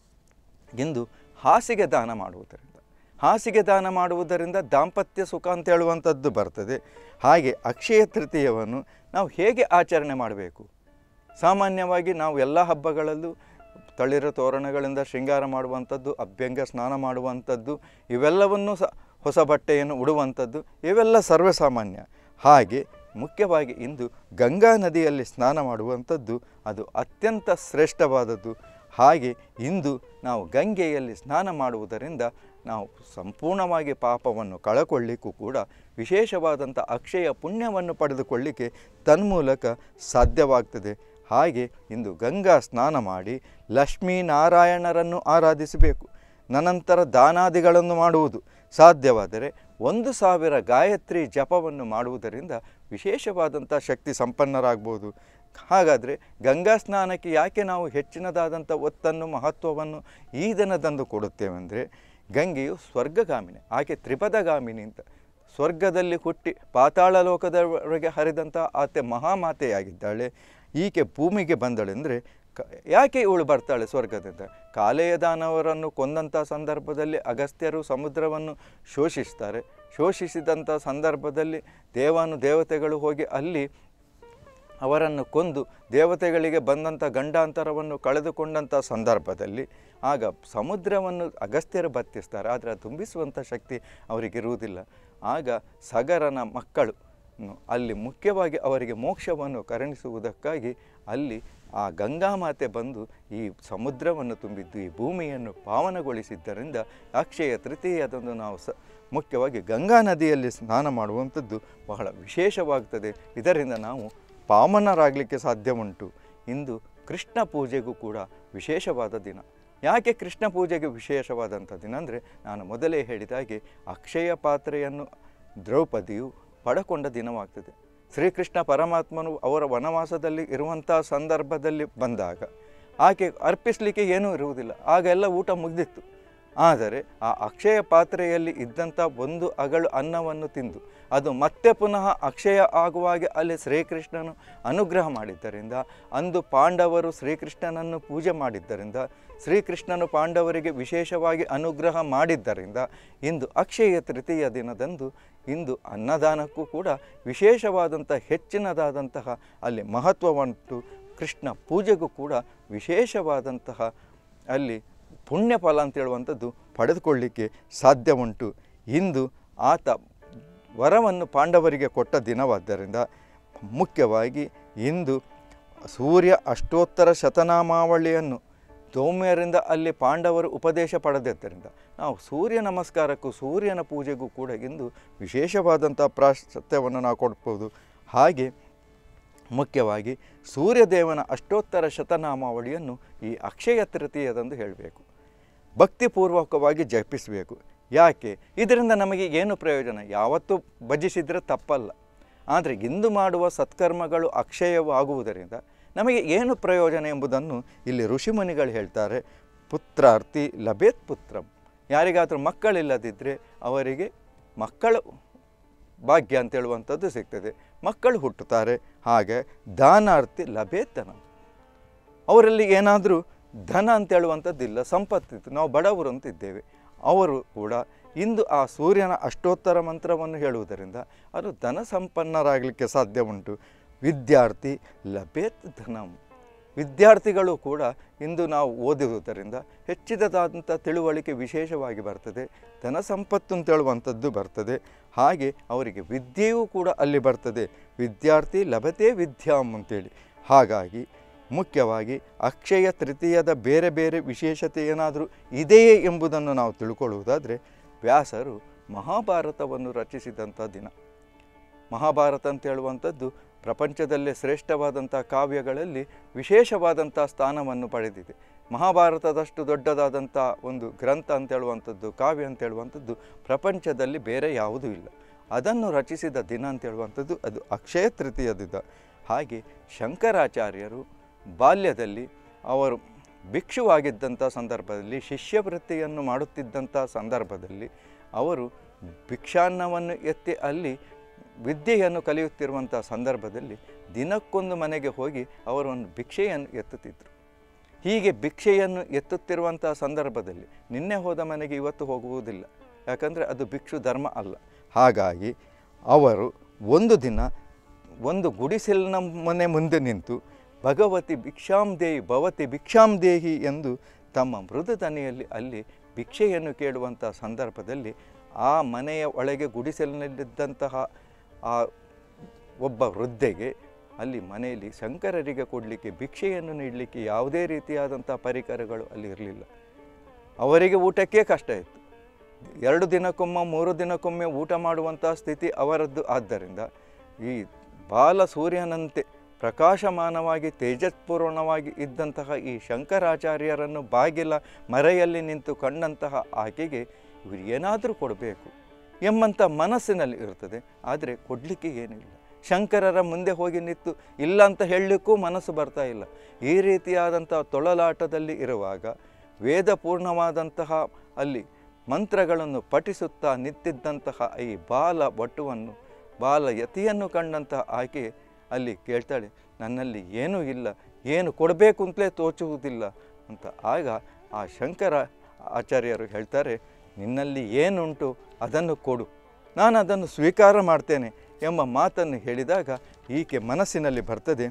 Speaker 1: ಇಂದು ಹಾಸಿಗೆ ದಾನ ಮಾಡುವುದರಿಂದ ಹಾಸಿಗೆ ದಾನ ಮಾಡುವುದರಿಂದ ದಾಂಪತ್ಯ ಸುಖ ಅಂತ ಹೇಳುವಂಥದ್ದು ಬರ್ತದೆ ಹಾಗೆ ಅಕ್ಷಯ ತೃತೀಯವನ್ನು ನಾವು ಹೇಗೆ ಆಚರಣೆ ಮಾಡಬೇಕು ಸಾಮಾನ್ಯವಾಗಿ ನಾವು ಎಲ್ಲ ಹಬ್ಬಗಳಲ್ಲೂ ತಳಿರ ತೋರಣಗಳಿಂದ ಶೃಂಗಾರ ಮಾಡುವಂಥದ್ದು ಅಭ್ಯಂಗ ಸ್ನಾನ ಮಾಡುವಂಥದ್ದು ಇವೆಲ್ಲವನ್ನೂ ಸಹ ಹೊಸ ಬಟ್ಟೆಯನ್ನು ಉಡುವಂಥದ್ದು ಇವೆಲ್ಲ ಸರ್ವಸಾಮಾನ್ಯ ಹಾಗೆ ಮುಖ್ಯವಾಗಿ ಇಂದು ಗಂಗಾ ನದಿಯಲ್ಲಿ ಸ್ನಾನ ಮಾಡುವಂಥದ್ದು ಅದು ಅತ್ಯಂತ ಶ್ರೇಷ್ಠವಾದದ್ದು ಹಾಗೆ ಇಂದು ನಾವು ಗಂಗೆಯಲ್ಲಿ ಸ್ನಾನ ಮಾಡುವುದರಿಂದ ನಾವು ಸಂಪೂರ್ಣವಾಗಿ ಪಾಪವನ್ನು ಕಳಕೊಳ್ಳಿಕ್ಕೂ ಕೂಡ ವಿಶೇಷವಾದಂಥ ಅಕ್ಷಯ ಪುಣ್ಯವನ್ನು ಪಡೆದುಕೊಳ್ಳಿಕ್ಕೆ ತನ್ಮೂಲಕ ಸಾಧ್ಯವಾಗ್ತದೆ ಹಾಗೆ ಇಂದು ಗಂಗಾ ಸ್ನಾನ ಮಾಡಿ ಲಕ್ಷ್ಮೀನಾರಾಯಣರನ್ನು ಆರಾಧಿಸಬೇಕು ನಂತರ ದಾನಾದಿಗಳನ್ನು ಮಾಡುವುದು ಸಾಧ್ಯವಾದರೆ ಒಂದು ಸಾವಿರ ಗಾಯತ್ರಿ ಜಪವನ್ನು ಮಾಡುವುದರಿಂದ ವಿಶೇಷವಾದಂಥ ಶಕ್ತಿ ಸಂಪನ್ನರಾಗ್ಬೋದು ಹಾಗಾದರೆ ಗಂಗಾ ಸ್ನಾನಕ್ಕೆ ಯಾಕೆ ನಾವು ಹೆಚ್ಚಿನದಾದಂಥ ಒತ್ತನ್ನು ಮಹತ್ವವನ್ನು ಈ ದಿನದಂದು ಕೊಡುತ್ತೇವೆಂದರೆ ಗಂಗೆಯು ಸ್ವರ್ಗಗಾಮಿನಿ ಆಕೆ ತ್ರಿಪದಗಾಮಿನಿ ಅಂತ ಸ್ವರ್ಗದಲ್ಲಿ ಹುಟ್ಟಿ ಪಾತಾಳ ಲೋಕದವರೆಗೆ ಹರಿದಂಥ ಆತೆ ಮಹಾಮಾತೆಯಾಗಿದ್ದಾಳೆ ಈಕೆ ಭೂಮಿಗೆ ಬಂದಳೆಂದರೆ ಕ ಯಾಕೆ ಇವಳು ಬರ್ತಾಳೆ ಸ್ವರ್ಗದಿಂದ ಕಾಲೇಯ ದಾನವರನ್ನು ಕೊಂದಂಥ ಸಂದರ್ಭದಲ್ಲಿ ಅಗಸ್ತ್ಯರು ಸಮುದ್ರವನ್ನು ಶೋಷಿಸ್ತಾರೆ ಶೋಷಿಸಿದಂಥ ಸಂದರ್ಭದಲ್ಲಿ ದೇವಾನು ದೇವತೆಗಳು ಹೋಗಿ ಅಲ್ಲಿ ಅವರನ್ನು ಕೊಂದು ದೇವತೆಗಳಿಗೆ ಬಂದಂಥ ಗಂಡಾಂತರವನ್ನು ಕಳೆದುಕೊಂಡಂಥ ಸಂದರ್ಭದಲ್ಲಿ ಆಗ ಸಮುದ್ರವನ್ನು ಅಗಸ್ತ್ಯರು ಬತ್ತಿಸ್ತಾರೆ ಆದರೆ ಅದು ತುಂಬಿಸುವಂಥ ಶಕ್ತಿ ಅವರಿಗಿರುವುದಿಲ್ಲ ಆಗ ಸಗರನ ಮಕ್ಕಳು ನು ಅಲ್ಲಿ ಮುಖ್ಯವಾಗಿ ಅವರಿಗೆ ಮೋಕ್ಷವನ್ನು ಕರುಣಿಸುವುದಕ್ಕಾಗಿ ಅಲ್ಲಿ ಆ ಗಂಗಾಮಾತೆ ಬಂದು ಈ ಸಮುದ್ರವನ್ನು ತುಂಬಿದ್ದು ಈ ಭೂಮಿಯನ್ನು ಪಾವನಗೊಳಿಸಿದ್ದರಿಂದ ಅಕ್ಷಯ ತೃತೀಯದಂದು ನಾವು ಸ ಮುಖ್ಯವಾಗಿ ಗಂಗಾ ನದಿಯಲ್ಲಿ ಸ್ನಾನ ಮಾಡುವಂಥದ್ದು ಬಹಳ ವಿಶೇಷವಾಗ್ತದೆ ಇದರಿಂದ ನಾವು ಪಾವನರಾಗಲಿಕ್ಕೆ ಸಾಧ್ಯ ಉಂಟು ಇಂದು ಕೃಷ್ಣ ಪೂಜೆಗೂ ಕೂಡ ವಿಶೇಷವಾದ ದಿನ ಯಾಕೆ ಕೃಷ್ಣ ಪೂಜೆಗೆ ವಿಶೇಷವಾದಂಥ ದಿನ ಅಂದರೆ ನಾನು ಮೊದಲೇ ಹೇಳಿದ ಹಾಗೆ ಅಕ್ಷಯ ಪಾತ್ರೆಯನ್ನು ದ್ರೌಪದಿಯು ಪಡಕೊಂಡ ದಿನವಾಗ್ತದೆ ಶ್ರೀಕೃಷ್ಣ ಪರಮಾತ್ಮನು ಅವರ ವನವಾಸದಲ್ಲಿ ಇರುವಂಥ ಸಂದರ್ಭದಲ್ಲಿ ಬಂದಾಗ ಆಕೆ ಅರ್ಪಿಸಲಿಕ್ಕೆ ಏನೂ ಇರುವುದಿಲ್ಲ ಆಗ ಎಲ್ಲ ಊಟ ಮುಗ್ದಿತ್ತು ಆದರೆ ಆ ಅಕ್ಷಯ ಪಾತ್ರೆಯಲ್ಲಿ ಇದ್ದಂಥ ಒಂದು ಅಗಳು ಅನ್ನವನ್ನು ತಿಂದು ಅದು ಮತ್ತೆ ಪುನಃ ಅಕ್ಷಯ ಆಗುವಾಗೆ ಅಲ್ಲಿ ಶ್ರೀಕೃಷ್ಣನು ಅನುಗ್ರಹ ಮಾಡಿದ್ದರಿಂದ ಅಂದು ಪಾಂಡವರು ಶ್ರೀಕೃಷ್ಣನನ್ನು ಪೂಜೆ ಮಾಡಿದ್ದರಿಂದ ಶ್ರೀಕೃಷ್ಣನು ಪಾಂಡವರಿಗೆ ವಿಶೇಷವಾಗಿ ಅನುಗ್ರಹ ಮಾಡಿದ್ದರಿಂದ ಇಂದು ಅಕ್ಷಯ ತೃತೀಯ ದಿನದಂದು ಇಂದು ಅನ್ನದಾನಕ್ಕೂ ಕೂಡ ವಿಶೇಷವಾದಂಥ ಹೆಚ್ಚಿನದಾದಂತಹ ಅಲ್ಲಿ ಮಹತ್ವವುಂಟು ಕೃಷ್ಣ ಪೂಜೆಗೂ ಕೂಡ ವಿಶೇಷವಾದಂತಹ ಅಲ್ಲಿ ಪುಣ್ಯ ಫಲ ಅಂತ ಹೇಳುವಂಥದ್ದು ಪಡೆದುಕೊಳ್ಳಿಕ್ಕೆ ಸಾಧ್ಯ ಉಂಟು ಇಂದು ಆತ ವರವನ್ನು ಪಾಂಡವರಿಗೆ ಕೊಟ್ಟ ದಿನವಾದ್ದರಿಂದ ಮುಖ್ಯವಾಗಿ ಇಂದು ಸೂರ್ಯ ಅಷ್ಟೋತ್ತರ ಶತನಾಮಾವಳಿಯನ್ನು ಸೌಮ್ಯರಿಂದ ಅಲ್ಲಿ ಪಾಂಡವರು ಉಪದೇಶ ಪಡೆದಿದ್ದರಿಂದ ನಾವು ಸೂರ್ಯ ನಮಸ್ಕಾರಕ್ಕೂ ಸೂರ್ಯನ ಪೂಜೆಗೂ ಕೂಡ ಇಂದು ವಿಶೇಷವಾದಂಥ ಪ್ರಾಶಸ್ತ್ಯವನ್ನು ನಾವು ಕೊಡ್ಬೋದು ಹಾಗೆ ಮುಖ್ಯವಾಗಿ ಸೂರ್ಯದೇವನ ಅಷ್ಟೋತ್ತರ ಶತನಾಮಾವಳಿಯನ್ನು ಈ ಅಕ್ಷಯ ತೃತೀಯದಂದು ಹೇಳಬೇಕು ಭಕ್ತಿಪೂರ್ವಕವಾಗಿ ಜಪಿಸಬೇಕು ಯಾಕೆ ಇದರಿಂದ ನಮಗೆ ಏನು ಪ್ರಯೋಜನ ಯಾವತ್ತೂ ಭಜಿಸಿದರೆ ತಪ್ಪಲ್ಲ ಆದರೆ ಇಂದು ಮಾಡುವ ಸತ್ಕರ್ಮಗಳು ಅಕ್ಷಯವಾಗುವುದರಿಂದ ನಮಗೆ ಏನು ಪ್ರಯೋಜನ ಎಂಬುದನ್ನು ಇಲ್ಲಿ ಋಷಿಮುನಿಗಳು ಹೇಳ್ತಾರೆ ಪುತ್ರಾರ್ಥಿ ಲಭೇತ್ ಪುತ್ರಂ ಯಾರಿಗಾದರೂ ಮಕ್ಕಳಿಲ್ಲದಿದ್ದರೆ ಅವರಿಗೆ ಮಕ್ಕಳ ಭಾಗ್ಯ ಅಂತ ಹೇಳುವಂಥದ್ದು ಸಿಗ್ತದೆ ಮಕ್ಕಳು ಹುಟ್ಟುತ್ತಾರೆ ಹಾಗೆ ದಾನಾರ್ಥಿ ಲಭೇತನ ಅವರಲ್ಲಿ ಏನಾದರೂ ಧನ ಅಂತ ಹೇಳುವಂಥದ್ದಿಲ್ಲ ಸಂಪತ್ತಿತ್ತು ನಾವು ಬಡವರು ಅಂತಿದ್ದೇವೆ ಅವರು ಕೂಡ ಇಂದು ಆ ಸೂರ್ಯನ ಅಷ್ಟೋತ್ತರ ಮಂತ್ರವನ್ನು ಹೇಳುವುದರಿಂದ ಅದು ಧನ ಸಂಪನ್ನರಾಗಲಿಕ್ಕೆ ಸಾಧ್ಯ ಉಂಟು ವಿದ್ಯಾರ್ಥಿ ಲಭೇತ್ ಧನಂ ವಿದ್ಯಾರ್ಥಿಗಳು ಕೂಡ ಇಂದು ನಾವು ಓದುವುದರಿಂದ ಹೆಚ್ಚಿನದಾದಂಥ ತಿಳುವಳಿಕೆ ವಿಶೇಷವಾಗಿ ಬರ್ತದೆ ಧನ ಸಂಪತ್ತು ಅಂತ ಹೇಳುವಂಥದ್ದು ಬರ್ತದೆ ಹಾಗೆ ಅವರಿಗೆ ವಿದ್ಯೆಯೂ ಕೂಡ ಅಲ್ಲಿ ಬರ್ತದೆ ವಿದ್ಯಾರ್ಥಿ ಲಭತೆ ವಿದ್ಯಾಂ ಅಂತೇಳಿ ಹಾಗಾಗಿ ಮುಖ್ಯವಾಗಿ ಅಕ್ಷಯ ತೃತೀಯದ ಬೇರೆ ಬೇರೆ ವಿಶೇಷತೆ ಏನಾದರೂ ಇದೆಯೇ ಎಂಬುದನ್ನು ನಾವು ತಿಳ್ಕೊಳ್ಳುವುದಾದರೆ ವ್ಯಾಸರು ಮಹಾಭಾರತವನ್ನು ರಚಿಸಿದಂಥ ದಿನ ಮಹಾಭಾರತ ಅಂತ ಹೇಳುವಂಥದ್ದು ಪ್ರಪಂಚದಲ್ಲೇ ಶ್ರೇಷ್ಠವಾದಂಥ ಕಾವ್ಯಗಳಲ್ಲಿ ವಿಶೇಷವಾದಂಥ ಸ್ಥಾನವನ್ನು ಪಡೆದಿದೆ ಮಹಾಭಾರತದಷ್ಟು ದೊಡ್ಡದಾದಂಥ ಒಂದು ಗ್ರಂಥ ಅಂತ ಹೇಳುವಂಥದ್ದು ಕಾವ್ಯ ಅಂತ ಹೇಳುವಂಥದ್ದು ಪ್ರಪಂಚದಲ್ಲಿ ಬೇರೆ ಯಾವುದೂ ಇಲ್ಲ ಅದನ್ನು ರಚಿಸಿದ ದಿನ ಅಂತ ಹೇಳುವಂಥದ್ದು ಅದು ಅಕ್ಷಯ ತೃತೀಯ ದಿನ ಹಾಗೆ ಶಂಕರಾಚಾರ್ಯರು ಬಾಲ್ಯದಲ್ಲಿ ಅವರು ಭಿಕ್ಷುವಾಗಿದ್ದಂಥ ಸಂದರ್ಭದಲ್ಲಿ ಶಿಷ್ಯವೃತ್ತಿಯನ್ನು ಮಾಡುತ್ತಿದ್ದಂಥ ಸಂದರ್ಭದಲ್ಲಿ ಅವರು ಭಿಕ್ಷಾನ್ನವನ್ನು ಎತ್ತಿ ಅಲ್ಲಿ ವಿದ್ಯೆಯನ್ನು ಕಲಿಯುತ್ತಿರುವಂಥ ಸಂದರ್ಭದಲ್ಲಿ ದಿನಕ್ಕೊಂದು ಮನೆಗೆ ಹೋಗಿ ಅವರು ಒಂದು ಭಿಕ್ಷೆಯನ್ನು ಎತ್ತುತ್ತಿದ್ದರು ಹೀಗೆ ಭಿಕ್ಷೆಯನ್ನು ಎತ್ತುತ್ತಿರುವಂಥ ಸಂದರ್ಭದಲ್ಲಿ ನಿನ್ನೆ ಹೋದ ಮನೆಗೆ ಇವತ್ತು ಹೋಗುವುದಿಲ್ಲ ಯಾಕಂದರೆ ಅದು ಭಿಕ್ಷು ಧರ್ಮ ಅಲ್ಲ ಹಾಗಾಗಿ ಅವರು ಒಂದು ದಿನ ಒಂದು ಗುಡಿಸಲಿನ ಮನೆ ಮುಂದೆ ನಿಂತು ಭಗವತಿ ಭಿಕ್ಷಾಂ ದೇಹಿ ಭವತಿ ಭಿಕ್ಷಾಂ ದೇಹಿ ಎಂದು ತಮ್ಮ ಮೃದು ದನಿಯಲ್ಲಿ ಅಲ್ಲಿ ಭಿಕ್ಷೆಯನ್ನು ಕೇಳುವಂಥ ಸಂದರ್ಭದಲ್ಲಿ ಆ ಮನೆಯ ಒಳಗೆ ಗುಡಿಸಲಿನಲ್ಲಿದ್ದಂತಹ ಆ ಒಬ್ಬ ವೃದ್ಧೆಗೆ ಅಲ್ಲಿ ಮನೆಯಲ್ಲಿ ಶಂಕರರಿಗೆ ಕೊಡಲಿಕ್ಕೆ ಭಿಕ್ಷೆಯನ್ನು ನೀಡಲಿಕ್ಕೆ ಯಾವುದೇ ರೀತಿಯಾದಂಥ ಪರಿಕರಗಳು ಅಲ್ಲಿ ಇರಲಿಲ್ಲ ಅವರಿಗೆ ಊಟಕ್ಕೆ ಕಷ್ಟ ಇತ್ತು ಎರಡು ದಿನಕ್ಕೊಮ್ಮೆ ಮೂರು ದಿನಕ್ಕೊಮ್ಮೆ ಊಟ ಮಾಡುವಂಥ ಸ್ಥಿತಿ ಅವರದ್ದು ಆದ್ದರಿಂದ ಈ ಬಾಲ ಸೂರ್ಯನಂತೆ ಪ್ರಕಾಶಮಾನವಾಗಿ ತೇಜಸ್ಪೂರ್ಣವಾಗಿ ಇದ್ದಂತಹ ಈ ಶಂಕರಾಚಾರ್ಯರನ್ನು ಬಾಗಿಲ ಮರೆಯಲ್ಲಿ ನಿಂತು ಕಂಡಂತಹ ಆಕೆಗೆ ಇವರು ಏನಾದರೂ ಕೊಡಬೇಕು ಎಂಬಂಥ ಮನಸ್ಸಿನಲ್ಲಿ ಇರ್ತದೆ ಆದರೆ ಕೊಡಲಿಕ್ಕೆ ಏನಿಲ್ಲ ಶಂಕರರ ಮುಂದೆ ಹೋಗಿ ನಿಂತು ಇಲ್ಲ ಅಂತ ಹೇಳಲಿಕ್ಕೂ ಮನಸ್ಸು ಬರ್ತಾ ಇಲ್ಲ ಈ ರೀತಿಯಾದಂಥ ತೊಳಲಾಟದಲ್ಲಿ ಇರುವಾಗ ವೇದಪೂರ್ಣವಾದಂತಹ ಅಲ್ಲಿ ಮಂತ್ರಗಳನ್ನು ಪಠಿಸುತ್ತಾ ನಿಂತಿದ್ದಂತಹ ಈ ಬಾಲ ಬಟುವನ್ನು ಬಾಲ ಯತಿಯನ್ನು ಕಂಡಂತಹ ಆಕೆ ಅಲ್ಲಿ ಕೇಳ್ತಾಳೆ ನನ್ನಲ್ಲಿ ಏನೂ ಇಲ್ಲ ಏನು ಕೊಡಬೇಕು ಅಂತಲೇ ತೋಚುವುದಿಲ್ಲ ಅಂತ ಆಗ ಆ ಶಂಕರ ಆಚಾರ್ಯರು ಹೇಳ್ತಾರೆ ನಿನ್ನಲ್ಲಿ ಏನುಂಟು ಅದನ್ನು ಕೊಡು ನಾನು ಅದನ್ನು ಸ್ವೀಕಾರ ಮಾಡ್ತೇನೆ ಎಂಬ ಮಾತನ್ನು ಹೇಳಿದಾಗ ಈಕೆ ಮನಸ್ಸಿನಲ್ಲಿ ಬರ್ತದೆ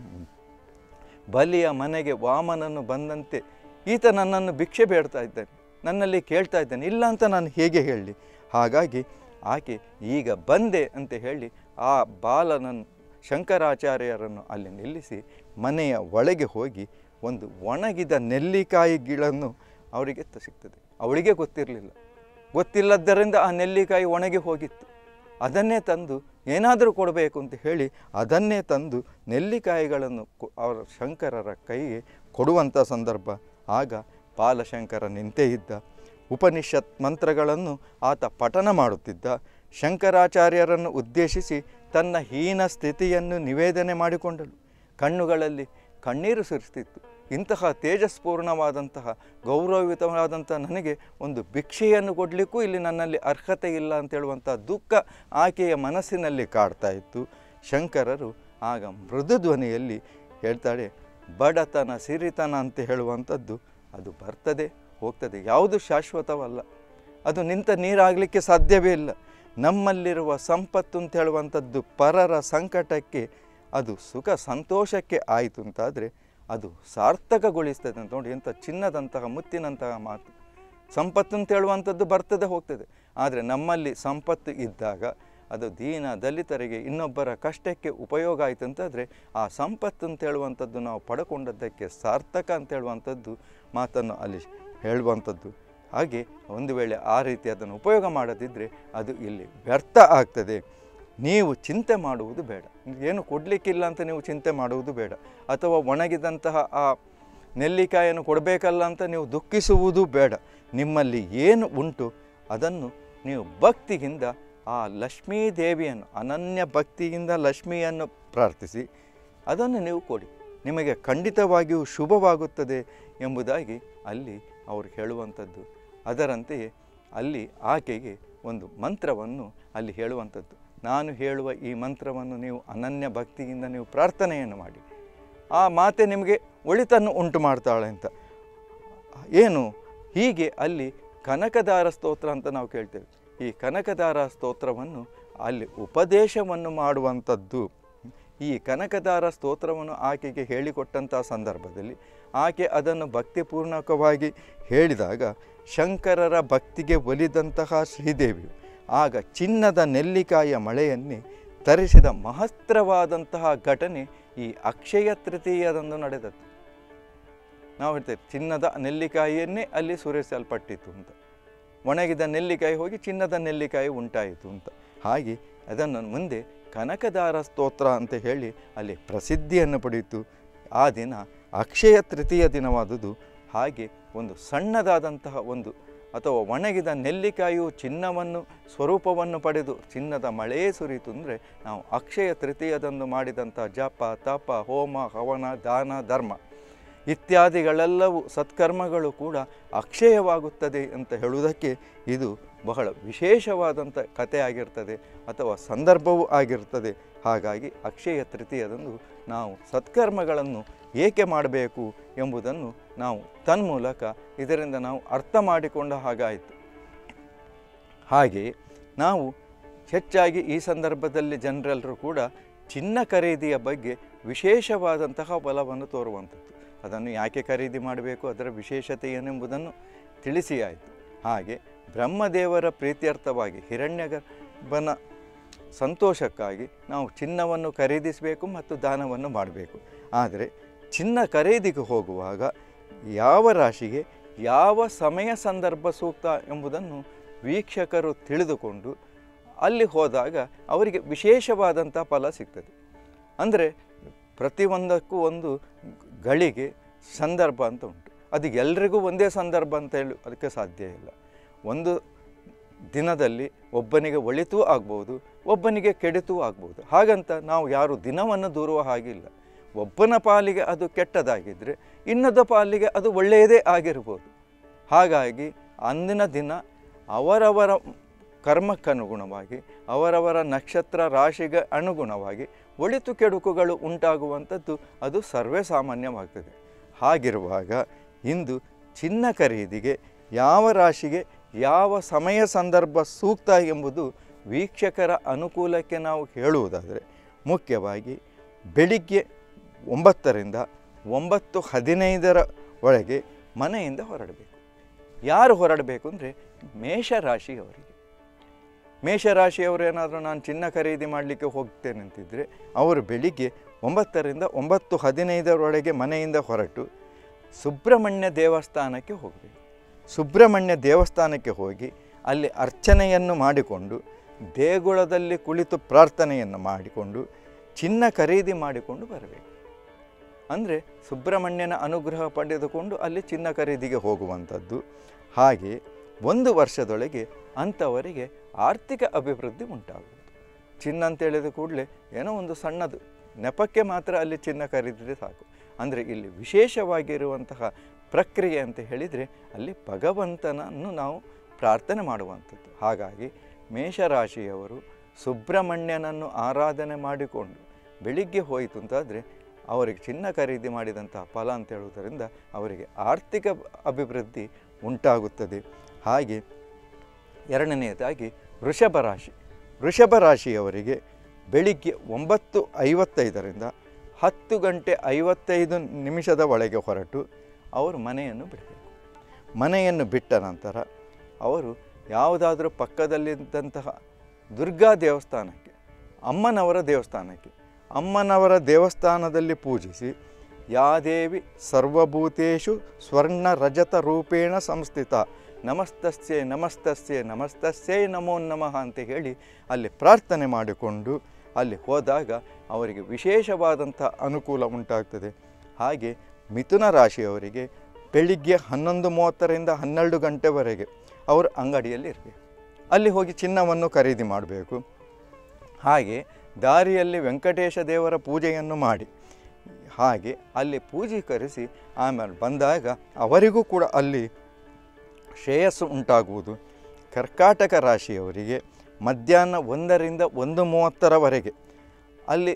Speaker 1: ಬಲಿಯ ಮನೆಗೆ ವಾಮನನು ಬಂದಂತೆ ಈತ ನನ್ನನ್ನು ಭಿಕ್ಷೆ ಬೇಡ್ತಾ ಇದ್ದಾನೆ ನನ್ನಲ್ಲಿ ಕೇಳ್ತಾ ಇದ್ದಾನೆ ಇಲ್ಲ ಅಂತ ನಾನು ಹೇಗೆ ಹೇಳಲಿ ಹಾಗಾಗಿ ಆಕೆ ಈಗ ಬಂದೆ ಅಂತ ಹೇಳಿ ಆ ಬಾಲನನ್ನು ಶಂಕರಾಚಾರ್ಯರನ್ನು ಅಲ್ಲಿ ನಿಲ್ಲಿಸಿ ಮನೆಯ ಒಳಗೆ ಹೋಗಿ ಒಂದು ಒಣಗಿದ ನೆಲ್ಲಿಕಾಯಿ ಗಿಡನ್ನು ಅವರಿಗೆ ತ ಸಿಗ್ತದೆ ಅವಳಿಗೆ ಗೊತ್ತಿರಲಿಲ್ಲ ಗೊತ್ತಿಲ್ಲದ್ದರಿಂದ ಆ ನೆಲ್ಲಿಕಾಯಿ ಒಣಗಿ ಹೋಗಿತ್ತು ಅದನ್ನೇ ತಂದು ಏನಾದರೂ ಕೊಡಬೇಕು ಅಂತ ಹೇಳಿ ಅದನ್ನೇ ತಂದು ನೆಲ್ಲಿಕಾಯಿಗಳನ್ನು ಕೊ- ಅವರ ಶಂಕರರ ಕೈಗೆ ಕೊಡುವಂಥ ಸಂದರ್ಭ ಆಗ ಬಾಲಶಂಕರ ನಿಂತೇ ಇದ್ದ ಉಪನಿಷತ್ ಮಂತ್ರಗಳನ್ನು ಆತ ಪಠನ ಮಾಡುತ್ತಿದ್ದ ಶಂಕರಾಚಾರ್ಯರನ್ನು ಉದ್ದೇಶಿಸಿ ತನ್ನ ಹೀನ ಸ್ಥಿತಿಯನ್ನು ನಿವೇದನೆ ಮಾಡಿಕೊಂಡಳು ಕಣ್ಣುಗಳಲ್ಲಿ ಕಣ್ಣೀರು ಸುರಿಸ್ತಿತ್ತು ಇಂತಹ ತೇಜಸ್ಪೂರ್ಣವಾದಂತಹ ಗೌರವಯುತವಾದಂಥ ನನಗೆ ಒಂದು ಭಿಕ್ಷೆಯನ್ನು ಕೊಡಲಿಕ್ಕೂ ಇಲ್ಲಿ ನನ್ನಲ್ಲಿ ಅರ್ಹತೆ ಇಲ್ಲ ಅಂತ ಹೇಳುವಂಥ ದುಃಖ ಆಕೆಯ ಮನಸ್ಸಿನಲ್ಲಿ ಕಾಡ್ತಾ ಇತ್ತು ಶಂಕರರು ಆಗ ಮೃದು ಧ್ವನಿಯಲ್ಲಿ ಹೇಳ್ತಾಳೆ ಬಡತನ ಸಿರಿತನ ಅಂತ ಹೇಳುವಂಥದ್ದು ಅದು ಬರ್ತದೆ ಹೋಗ್ತದೆ ಯಾವುದು ಶಾಶ್ವತವಲ್ಲ ಅದು ನಿಂತ ನೀರಾಗಲಿಕ್ಕೆ ಸಾಧ್ಯವೇ ಇಲ್ಲ ನಮ್ಮಲ್ಲಿರುವ ಸಂಪತ್ತು ಅಂತ ಹೇಳುವಂಥದ್ದು ಪರರ ಸಂಕಟಕ್ಕೆ ಅದು ಸುಖ ಸಂತೋಷಕ್ಕೆ ಆಯಿತು ಅಂತಾದರೆ ಅದು ಸಾರ್ಥಕಗೊಳಿಸ್ತದೆ ಅಂತ ನೋಡಿ ಎಂಥ ಚಿನ್ನದಂತಹ ಮುತ್ತಿನಂತಹ ಮಾತು ಸಂಪತ್ತು ಅಂತ ಹೇಳುವಂಥದ್ದು ಬರ್ತದೆ ಹೋಗ್ತದೆ ಆದರೆ ನಮ್ಮಲ್ಲಿ ಸಂಪತ್ತು ಇದ್ದಾಗ ಅದು ದೀನ ದಲಿತರಿಗೆ ಇನ್ನೊಬ್ಬರ ಕಷ್ಟಕ್ಕೆ ಉಪಯೋಗ ಆಯಿತು ಅಂತಾದರೆ ಆ ಸಂಪತ್ತು ಅಂತ ಹೇಳುವಂಥದ್ದು ನಾವು ಪಡ್ಕೊಂಡದ್ದಕ್ಕೆ ಸಾರ್ಥಕ ಅಂತ ಹೇಳುವಂಥದ್ದು ಮಾತನ್ನು ಅಲ್ಲಿ ಹೇಳುವಂಥದ್ದು ಹಾಗೆ ಒಂದು ವೇಳೆ ಆ ರೀತಿ ಅದನ್ನು ಉಪಯೋಗ ಮಾಡದಿದ್ದರೆ ಅದು ಇಲ್ಲಿ ವ್ಯರ್ಥ ಆಗ್ತದೆ ನೀವು ಚಿಂತೆ ಮಾಡುವುದು ಬೇಡ ಏನು ಕೊಡಲಿಕ್ಕಿಲ್ಲ ಅಂತ ನೀವು ಚಿಂತೆ ಮಾಡುವುದು ಬೇಡ ಅಥವಾ ಒಣಗಿದಂತಹ ಆ ನೆಲ್ಲಿಕಾಯನ್ನು ಕೊಡಬೇಕಲ್ಲ ಅಂತ ನೀವು ದುಃಖಿಸುವುದು ಬೇಡ ನಿಮ್ಮಲ್ಲಿ ಏನು ಉಂಟು ಅದನ್ನು ನೀವು ಭಕ್ತಿಯಿಂದ ಆ ಲಕ್ಷ್ಮೀ ದೇವಿಯನ್ನು ಅನನ್ಯ ಭಕ್ತಿಯಿಂದ ಲಕ್ಷ್ಮಿಯನ್ನು ಪ್ರಾರ್ಥಿಸಿ ಅದನ್ನು ನೀವು ಕೊಡಿ ನಿಮಗೆ ಖಂಡಿತವಾಗಿಯೂ ಶುಭವಾಗುತ್ತದೆ ಎಂಬುದಾಗಿ ಅಲ್ಲಿ ಅವರು ಹೇಳುವಂಥದ್ದು ಅದರಂತೆಯೇ ಅಲ್ಲಿ ಆಕೆಗೆ ಒಂದು ಮಂತ್ರವನ್ನು ಅಲ್ಲಿ ಹೇಳುವಂಥದ್ದು ನಾನು ಹೇಳುವ ಈ ಮಂತ್ರವನ್ನು ನೀವು ಅನನ್ಯ ಭಕ್ತಿಯಿಂದ ನೀವು ಪ್ರಾರ್ಥನೆಯನ್ನು ಮಾಡಿ ಆ ಮಾತೆ ನಿಮಗೆ ಒಳಿತನ್ನು ಉಂಟು ಮಾಡ್ತಾಳೆ ಅಂತ ಏನು ಹೀಗೆ ಅಲ್ಲಿ ಕನಕದಾರ ಸ್ತೋತ್ರ ಅಂತ ನಾವು ಕೇಳ್ತೇವೆ ಈ ಕನಕದಾರ ಸ್ತೋತ್ರವನ್ನು ಅಲ್ಲಿ ಉಪದೇಶವನ್ನು ಮಾಡುವಂಥದ್ದು ಈ ಕನಕದಾರ ಸ್ತೋತ್ರವನ್ನು ಆಕೆಗೆ ಹೇಳಿಕೊಟ್ಟಂಥ ಸಂದರ್ಭದಲ್ಲಿ ಆಕೆ ಅದನ್ನು ಭಕ್ತಿಪೂರ್ವಕವಾಗಿ ಹೇಳಿದಾಗ ಶಂಕರರ ಭಕ್ತಿಗೆ ಒಲಿದಂತಹ ಶ್ರೀದೇವಿಯು ಆಗ ಚಿನ್ನದ ನೆಲ್ಲಿಕಾಯಿಯ ಮಳೆಯನ್ನೇ ತರಿಸಿದ ಮಹತ್ತರವಾದಂತಹ ಘಟನೆ ಈ ಅಕ್ಷಯ ತೃತೀಯದಂದು ನಡೆದದ್ದು ನಾವು ಹೇಳ್ತೇವೆ ಚಿನ್ನದ ನೆಲ್ಲಿಕಾಯಿಯನ್ನೇ ಅಲ್ಲಿ ಸುರಿಸಲ್ಪಟ್ಟಿತು ಅಂತ ಒಣಗಿದ ನೆಲ್ಲಿಕಾಯಿ ಹೋಗಿ ಚಿನ್ನದ ನೆಲ್ಲಿಕಾಯಿ ಉಂಟಾಯಿತು ಅಂತ ಹಾಗೆ ಅದನ್ನು ಮುಂದೆ ಕನಕದಾರ ಸ್ತೋತ್ರ ಅಂತ ಹೇಳಿ ಅಲ್ಲಿ ಪ್ರಸಿದ್ಧಿಯನ್ನು ಪಡೆಯಿತು ಆ ದಿನ ಅಕ್ಷಯ ತೃತೀಯ ದಿನವಾದುದು ಹಾಗೆ ಒಂದು ಸಣ್ಣದಾದಂತಹ ಒಂದು ಅಥವಾ ಒಣಗಿದ ನೆಲ್ಲಿಕಾಯಿಯು ಚಿನ್ನವನ್ನು ಸ್ವರೂಪವನ್ನು ಪಡೆದು ಚಿನ್ನದ ಮಳೆಯೇ ಸುರಿಯಿತು ಅಂದರೆ ನಾವು ಅಕ್ಷಯ ತೃತೀಯದಂದು ಮಾಡಿದಂಥ ಜಪ ತಪ ಹೋಮ ಹವನ ದಾನ ಧರ್ಮ ಇತ್ಯಾದಿಗಳೆಲ್ಲವೂ ಸತ್ಕರ್ಮಗಳು ಕೂಡ ಅಕ್ಷಯವಾಗುತ್ತದೆ ಅಂತ ಹೇಳುವುದಕ್ಕೆ ಇದು ಬಹಳ ವಿಶೇಷವಾದಂಥ ಕಥೆ ಆಗಿರ್ತದೆ ಅಥವಾ ಸಂದರ್ಭವೂ ಆಗಿರ್ತದೆ ಹಾಗಾಗಿ ಅಕ್ಷಯ ತೃತೀಯದಂದು ನಾವು ಸತ್ಕರ್ಮಗಳನ್ನು ಏಕೆ ಮಾಡಬೇಕು ಎಂಬುದನ್ನು ನಾವು ತನ್ಮೂಲಕ ಇದರಿಂದ ನಾವು ಅರ್ಥ ಮಾಡಿಕೊಂಡ ಹಾಗಾಯಿತು ಹಾಗೆ ನಾವು ಹೆಚ್ಚಾಗಿ ಈ ಸಂದರ್ಭದಲ್ಲಿ ಜನರೆಲ್ಲರೂ ಕೂಡ ಚಿನ್ನ ಖರೀದಿಯ ಬಗ್ಗೆ ವಿಶೇಷವಾದಂತಹ ಬಲವನ್ನು ತೋರುವಂಥದ್ದು ಅದನ್ನು ಯಾಕೆ ಖರೀದಿ ಮಾಡಬೇಕು ಅದರ ವಿಶೇಷತೆ ಏನೆಂಬುದನ್ನು ತಿಳಿಸಿ ಆಯಿತು ಹಾಗೆ ಬ್ರಹ್ಮದೇವರ ಪ್ರೀತ್ಯರ್ಥವಾಗಿ ಹಿರಣ್ಯಗರ್ಭನ ಸಂತೋಷಕ್ಕಾಗಿ ನಾವು ಚಿನ್ನವನ್ನು ಖರೀದಿಸಬೇಕು ಮತ್ತು ದಾನವನ್ನು ಮಾಡಬೇಕು ಆದರೆ ಚಿನ್ನ ಖರೀದಿಗೆ ಹೋಗುವಾಗ ಯಾವ ರಾಶಿಗೆ ಯಾವ ಸಮಯ ಸಂದರ್ಭ ಸೂಕ್ತ ಎಂಬುದನ್ನು ವೀಕ್ಷಕರು ತಿಳಿದುಕೊಂಡು ಅಲ್ಲಿ ಹೋದಾಗ ಅವರಿಗೆ ವಿಶೇಷವಾದಂಥ ಫಲ ಸಿಗ್ತದೆ ಅಂದರೆ ಪ್ರತಿಯೊಂದಕ್ಕೂ ಒಂದು ಗಳಿಗೆ ಸಂದರ್ಭ ಅಂತ ಉಂಟು ಅದು ಎಲ್ರಿಗೂ ಒಂದೇ ಸಂದರ್ಭ ಅಂತ ಹೇಳಿ ಅದಕ್ಕೆ ಸಾಧ್ಯ ಇಲ್ಲ ಒಂದು ದಿನದಲ್ಲಿ ಒಬ್ಬನಿಗೆ ಒಳಿತೂ ಆಗ್ಬೋದು ಒಬ್ಬನಿಗೆ ಕೆಡಿತೂ ಆಗ್ಬೋದು ಹಾಗಂತ ನಾವು ಯಾರು ದಿನವನ್ನು ದೂರುವ ಹಾಗಿಲ್ಲ ಒಬ್ಬನ ಪಾಲಿಗೆ ಅದು ಕೆಟ್ಟದಾಗಿದ್ದರೆ ಇನ್ನೊಬ್ಬ ಪಾಲಿಗೆ ಅದು ಒಳ್ಳೆಯದೇ ಆಗಿರ್ಬೋದು ಹಾಗಾಗಿ ಅಂದಿನ ದಿನ ಅವರವರ ಕರ್ಮಕ್ಕನುಗುಣವಾಗಿ ಅವರವರ ನಕ್ಷತ್ರ ರಾಶಿಗೆ ಅನುಗುಣವಾಗಿ ಒಳಿತು ಕೆಡುಕುಗಳು ಉಂಟಾಗುವಂಥದ್ದು ಅದು ಸರ್ವೇ ಸಾಮಾನ್ಯವಾಗ್ತದೆ ಹಾಗಿರುವಾಗ ಇಂದು ಚಿನ್ನ ಖರೀದಿಗೆ ಯಾವ ರಾಶಿಗೆ ಯಾವ ಸಮಯ ಸಂದರ್ಭ ಸೂಕ್ತ ಎಂಬುದು ವೀಕ್ಷಕರ ಅನುಕೂಲಕ್ಕೆ ನಾವು ಹೇಳುವುದಾದರೆ ಮುಖ್ಯವಾಗಿ ಬೆಳಿಗ್ಗೆ ಒಂಬತ್ತರಿಂದ ಒಂಬತ್ತು ಹದಿನೈದರ ಒಳಗೆ ಮನೆಯಿಂದ ಹೊರಡಬೇಕು ಯಾರು ಹೊರಡಬೇಕು ಅಂದರೆ ಮೇಷರಾಶಿಯವರಿಗೆ ಮೇಷರಾಶಿಯವರು ಏನಾದರೂ ನಾನು ಚಿನ್ನ ಖರೀದಿ ಮಾಡಲಿಕ್ಕೆ ಹೋಗ್ತೇನೆ ಅಂತಿದ್ದರೆ ಅವರು ಬೆಳಿಗ್ಗೆ ಒಂಬತ್ತರಿಂದ ಒಂಬತ್ತು ಹದಿನೈದರೊಳಗೆ ಮನೆಯಿಂದ ಹೊರಟು ಸುಬ್ರಹ್ಮಣ್ಯ ದೇವಸ್ಥಾನಕ್ಕೆ ಹೋಗಬೇಕು ಸುಬ್ರಹ್ಮಣ್ಯ ದೇವಸ್ಥಾನಕ್ಕೆ ಹೋಗಿ ಅಲ್ಲಿ ಅರ್ಚನೆಯನ್ನು ಮಾಡಿಕೊಂಡು ದೇಗುಲದಲ್ಲಿ ಕುಳಿತು ಪ್ರಾರ್ಥನೆಯನ್ನು ಮಾಡಿಕೊಂಡು ಚಿನ್ನ ಖರೀದಿ ಮಾಡಿಕೊಂಡು ಬರಬೇಕು ಅಂದರೆ ಸುಬ್ರಹ್ಮಣ್ಯನ ಅನುಗ್ರಹ ಪಡೆದುಕೊಂಡು ಅಲ್ಲಿ ಚಿನ್ನ ಖರೀದಿಗೆ ಹೋಗುವಂಥದ್ದು ಹಾಗೆ ಒಂದು ವರ್ಷದೊಳಗೆ ಅಂಥವರಿಗೆ ಆರ್ಥಿಕ ಅಭಿವೃದ್ಧಿ ಉಂಟಾಗುವುದು ಚಿನ್ನ ಅಂತ ಹೇಳಿದ ಕೂಡಲೇ ಏನೋ ಒಂದು ಸಣ್ಣದು ನೆಪಕ್ಕೆ ಮಾತ್ರ ಅಲ್ಲಿ ಚಿನ್ನ ಖರೀದಿದ್ರೆ ಸಾಕು ಅಂದರೆ ಇಲ್ಲಿ ವಿಶೇಷವಾಗಿರುವಂತಹ ಪ್ರಕ್ರಿಯೆ ಅಂತ ಹೇಳಿದರೆ ಅಲ್ಲಿ ಭಗವಂತನನ್ನು ನಾವು ಪ್ರಾರ್ಥನೆ ಮಾಡುವಂಥದ್ದು ಹಾಗಾಗಿ ಮೇಷರಾಶಿಯವರು ಸುಬ್ರಹ್ಮಣ್ಯನನ್ನು ಆರಾಧನೆ ಮಾಡಿಕೊಂಡು ಬೆಳಿಗ್ಗೆ ಹೋಯಿತು ಅಂತಾದರೆ ಅವರಿಗೆ ಚಿನ್ನ ಖರೀದಿ ಮಾಡಿದಂತಹ ಫಲ ಅಂತ ಹೇಳುವುದರಿಂದ ಅವರಿಗೆ ಆರ್ಥಿಕ ಅಭಿವೃದ್ಧಿ ಉಂಟಾಗುತ್ತದೆ ಹಾಗೆ ಎರಡನೆಯದಾಗಿ ವೃಷಭ ರಾಶಿ ವೃಷಭ ರಾಶಿಯವರಿಗೆ ಬೆಳಿಗ್ಗೆ ಒಂಬತ್ತು ಐವತ್ತೈದರಿಂದ ಹತ್ತು ಗಂಟೆ ಐವತ್ತೈದು ನಿಮಿಷದ ಒಳಗೆ ಹೊರಟು ಅವರು ಮನೆಯನ್ನು ಬಿಡಬೇಕು ಮನೆಯನ್ನು ಬಿಟ್ಟ ನಂತರ ಅವರು ಯಾವುದಾದ್ರೂ ಪಕ್ಕದಲ್ಲಿದ್ದಂತಹ ದುರ್ಗಾ ದೇವಸ್ಥಾನಕ್ಕೆ ಅಮ್ಮನವರ ದೇವಸ್ಥಾನಕ್ಕೆ ಅಮ್ಮನವರ ದೇವಸ್ಥಾನದಲ್ಲಿ ಪೂಜಿಸಿ ಯಾದೇವಿ ಸರ್ವಭೂತೇಷು ಸ್ವರ್ಣ ರಜತ ರೂಪೇಣ ಸಂಸ್ಥಿತ ನಮಸ್ತಸ್ಯೆ ನಮಸ್ತಸ್ಯೆ ನಮಸ್ತಸ್ಯೆ ನಮೋ ನಮಃ ಅಂತ ಹೇಳಿ ಅಲ್ಲಿ ಪ್ರಾರ್ಥನೆ ಮಾಡಿಕೊಂಡು ಅಲ್ಲಿ ಹೋದಾಗ ಅವರಿಗೆ ವಿಶೇಷವಾದಂಥ ಅನುಕೂಲ ಉಂಟಾಗ್ತದೆ ಹಾಗೆ ಮಿಥುನ ರಾಶಿಯವರಿಗೆ ಬೆಳಿಗ್ಗೆ ಹನ್ನೊಂದು ಮೂವತ್ತರಿಂದ ಹನ್ನೆರಡು ಗಂಟೆವರೆಗೆ ಅವರು ಅಂಗಡಿಯಲ್ಲಿ ಇರಬೇಕು ಅಲ್ಲಿ ಹೋಗಿ ಚಿನ್ನವನ್ನು ಖರೀದಿ ಮಾಡಬೇಕು ಹಾಗೆ ದಾರಿಯಲ್ಲಿ ವೆಂಕಟೇಶ ದೇವರ ಪೂಜೆಯನ್ನು ಮಾಡಿ ಹಾಗೆ ಅಲ್ಲಿ ಪೂಜೀಕರಿಸಿ ಆಮೇಲೆ ಬಂದಾಗ ಅವರಿಗೂ ಕೂಡ ಅಲ್ಲಿ ಶ್ರೇಯಸ್ಸು ಉಂಟಾಗುವುದು ಕರ್ಕಾಟಕ ರಾಶಿಯವರಿಗೆ ಮಧ್ಯಾಹ್ನ ಒಂದರಿಂದ ಒಂದು ಮೂವತ್ತರವರೆಗೆ ಅಲ್ಲಿ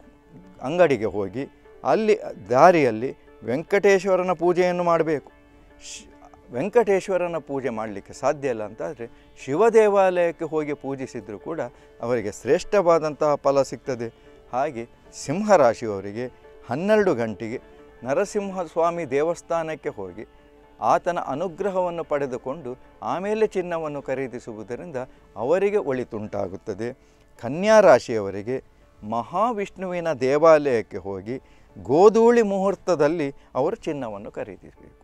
Speaker 1: ಅಂಗಡಿಗೆ ಹೋಗಿ ಅಲ್ಲಿ ದಾರಿಯಲ್ಲಿ ವೆಂಕಟೇಶ್ವರನ ಪೂಜೆಯನ್ನು ಮಾಡಬೇಕು ಶ್- ವೆಂಕಟೇಶ್ವರನ ಪೂಜೆ ಮಾಡಲಿಕ್ಕೆ ಸಾಧ್ಯ ಇಲ್ಲ ಅಂತಾದರೆ ಶಿವ ದೇವಾಲಯಕ್ಕೆ ಹೋಗಿ ಪೂಜಿಸಿದರೂ ಕೂಡ ಅವರಿಗೆ ಶ್ರೇಷ್ಠವಾದಂತಹ ಫಲ ಸಿಗ್ತದೆ ಹಾಗೆ ಸಿಂಹರಾಶಿಯವರಿಗೆ ಹನ್ನೆರಡು ಗಂಟೆಗೆ ನರಸಿಂಹಸ್ವಾಮಿ ದೇವಸ್ಥಾನಕ್ಕೆ ಹೋಗಿ ಆತನ ಅನುಗ್ರಹವನ್ನು ಪಡೆದುಕೊಂಡು ಆಮೇಲೆ ಚಿನ್ನವನ್ನು ಖರೀದಿಸುವುದರಿಂದ ಅವರಿಗೆ ಒಳಿತುಂಟಾಗುತ್ತದೆ ಕನ್ಯಾ ರಾಶಿಯವರಿಗೆ ಮಹಾವಿಷ್ಣುವಿನ ದೇವಾಲಯಕ್ಕೆ ಹೋಗಿ ಗೋಧೂಳಿ ಮುಹೂರ್ತದಲ್ಲಿ ಅವರು ಚಿನ್ನವನ್ನು ಖರೀದಿಸಬೇಕು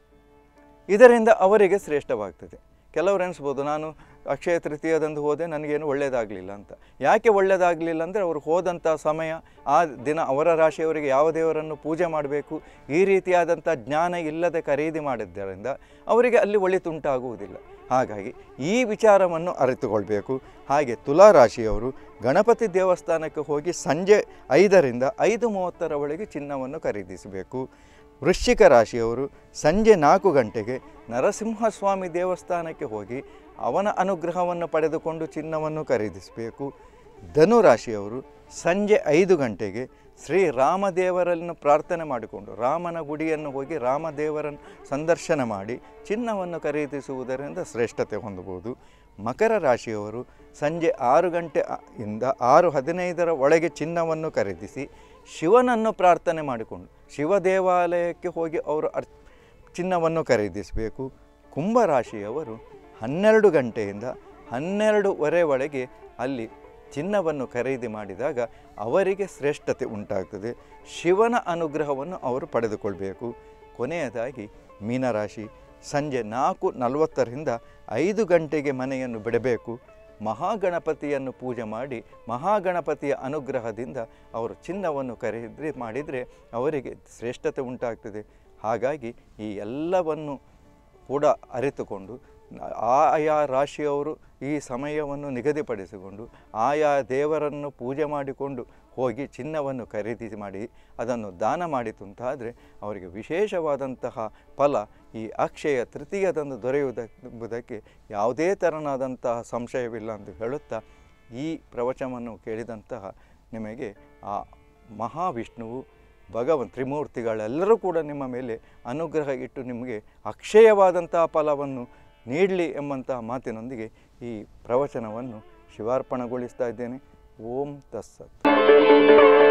Speaker 1: ಇದರಿಂದ ಅವರಿಗೆ ಶ್ರೇಷ್ಠವಾಗ್ತದೆ ಕೆಲವರು ಎನಿಸ್ಬೋದು ನಾನು ಅಕ್ಷಯ ತೃತೀಯದಂದು ಹೋದೆ ನನಗೇನು ಒಳ್ಳೆಯದಾಗಲಿಲ್ಲ ಅಂತ ಯಾಕೆ ಒಳ್ಳೆಯದಾಗಲಿಲ್ಲ ಅಂದರೆ ಅವರು ಹೋದಂಥ ಸಮಯ ಆ ದಿನ ಅವರ ರಾಶಿಯವರಿಗೆ ಯಾವ ದೇವರನ್ನು ಪೂಜೆ ಮಾಡಬೇಕು ಈ ರೀತಿಯಾದಂಥ ಜ್ಞಾನ ಇಲ್ಲದೆ ಖರೀದಿ ಮಾಡಿದ್ದರಿಂದ ಅವರಿಗೆ ಅಲ್ಲಿ ಒಳಿತುಂಟಾಗುವುದಿಲ್ಲ ಹಾಗಾಗಿ ಈ ವಿಚಾರವನ್ನು ಅರಿತುಕೊಳ್ಬೇಕು ಹಾಗೆ ತುಲಾ ರಾಶಿಯವರು ಗಣಪತಿ ದೇವಸ್ಥಾನಕ್ಕೆ ಹೋಗಿ ಸಂಜೆ ಐದರಿಂದ ಐದು ಮೂವತ್ತರ ಒಳಗೆ ಚಿನ್ನವನ್ನು ಖರೀದಿಸಬೇಕು ವೃಶ್ಚಿಕ ರಾಶಿಯವರು ಸಂಜೆ ನಾಲ್ಕು ಗಂಟೆಗೆ ನರಸಿಂಹಸ್ವಾಮಿ ದೇವಸ್ಥಾನಕ್ಕೆ ಹೋಗಿ ಅವನ ಅನುಗ್ರಹವನ್ನು ಪಡೆದುಕೊಂಡು ಚಿನ್ನವನ್ನು ಖರೀದಿಸಬೇಕು ಧನು ರಾಶಿಯವರು ಸಂಜೆ ಐದು ಗಂಟೆಗೆ ಶ್ರೀ ರಾಮದೇವರನ್ನು ಪ್ರಾರ್ಥನೆ ಮಾಡಿಕೊಂಡು ರಾಮನ ಗುಡಿಯನ್ನು ಹೋಗಿ ರಾಮದೇವರನ್ನು ಸಂದರ್ಶನ ಮಾಡಿ ಚಿನ್ನವನ್ನು ಖರೀದಿಸುವುದರಿಂದ ಶ್ರೇಷ್ಠತೆ ಹೊಂದಬಹುದು ಮಕರ ರಾಶಿಯವರು ಸಂಜೆ ಆರು ಗಂಟೆ ಅ- ಇಂದ ಆರು ಹದಿನೈದರ ಒಳಗೆ ಚಿನ್ನವನ್ನು ಖರೀದಿಸಿ ಶಿವನನ್ನು ಪ್ರಾರ್ಥನೆ ಮಾಡಿಕೊಂಡು ಶಿವ ದೇವಾಲಯಕ್ಕೆ ಹೋಗಿ ಅವರು ಅರ್ ಚಿನ್ನವನ್ನು ಖರೀದಿಸಬೇಕು ಕುಂಭರಾಶಿಯವರು ಹನ್ನೆರಡು ಗಂಟೆಯಿಂದ ಹನ್ನೆರಡುವರೆ ಒಳಗೆ ಅಲ್ಲಿ ಚಿನ್ನವನ್ನು ಖರೀದಿ ಮಾಡಿದಾಗ ಅವರಿಗೆ ಶ್ರೇಷ್ಠತೆ ಉಂಟಾಗ್ತದೆ ಶಿವನ ಅನುಗ್ರಹವನ್ನು ಅವರು ಪಡೆದುಕೊಳ್ಬೇಕು ಕೊನೆಯದಾಗಿ ಮೀನರಾಶಿ ಸಂಜೆ ನಾಲ್ಕು ನಲವತ್ತರಿಂದ ಐದು ಗಂಟೆಗೆ ಮನೆಯನ್ನು ಬಿಡಬೇಕು ಮಹಾಗಣಪತಿಯನ್ನು ಪೂಜೆ ಮಾಡಿ ಮಹಾಗಣಪತಿಯ ಅನುಗ್ರಹದಿಂದ ಅವರು ಚಿನ್ನವನ್ನು ಖರೀದಿ ಮಾಡಿದರೆ ಅವರಿಗೆ ಶ್ರೇಷ್ಠತೆ ಉಂಟಾಗ್ತದೆ ಹಾಗಾಗಿ ಈ ಎಲ್ಲವನ್ನು ಕೂಡ ಅರಿತುಕೊಂಡು ನ- ಆಯಾ ರಾಶಿಯವರು ಈ ಸಮಯವನ್ನು ನಿಗದಿಪಡಿಸಿಕೊಂಡು ಆಯಾ ದೇವರನ್ನು ಪೂಜೆ ಮಾಡಿಕೊಂಡು ಹೋಗಿ ಚಿನ್ನವನ್ನು ಖರೀದಿ ಮಾಡಿ ಅದನ್ನು ದಾನ ಮಾಡಿತು ಅಂತಾದರೆ ಅವರಿಗೆ ವಿಶೇಷವಾದಂತಹ ಫಲ ಈ ಅಕ್ಷಯ ತೃತೀಯದಂದು ದೊರೆಯುವುದಕ್ಕೆ ಯಾವುದೇ ತೆರನಾದಂತಹ ಸಂಶಯವಿಲ್ಲ ಎಂದು ಹೇಳುತ್ತಾ ಈ ಪ್ರವಚನವನ್ನು ಕೇಳಿದಂತಹ ನಿಮಗೆ ಆ ಮಹಾವಿಷ್ಣುವು ಭಗವಂತ ತ್ರಿಮೂರ್ತಿಗಳೆಲ್ಲರೂ ಕೂಡ ನಿಮ್ಮ ಮೇಲೆ ಅನುಗ್ರಹ ಇಟ್ಟು ನಿಮಗೆ ಅಕ್ಷಯವಾದಂತಹ ಫಲವನ್ನು ನೀಡಲಿ ಎಂಬಂತಹ ಮಾತಿನೊಂದಿಗೆ ಈ ಪ್ರವಚನವನ್ನು ಶಿವಾರ್ಪಣೆಗೊಳಿಸ್ತಾ ಇದ್ದೇನೆ ಓಂ ತಸ್ಸತ್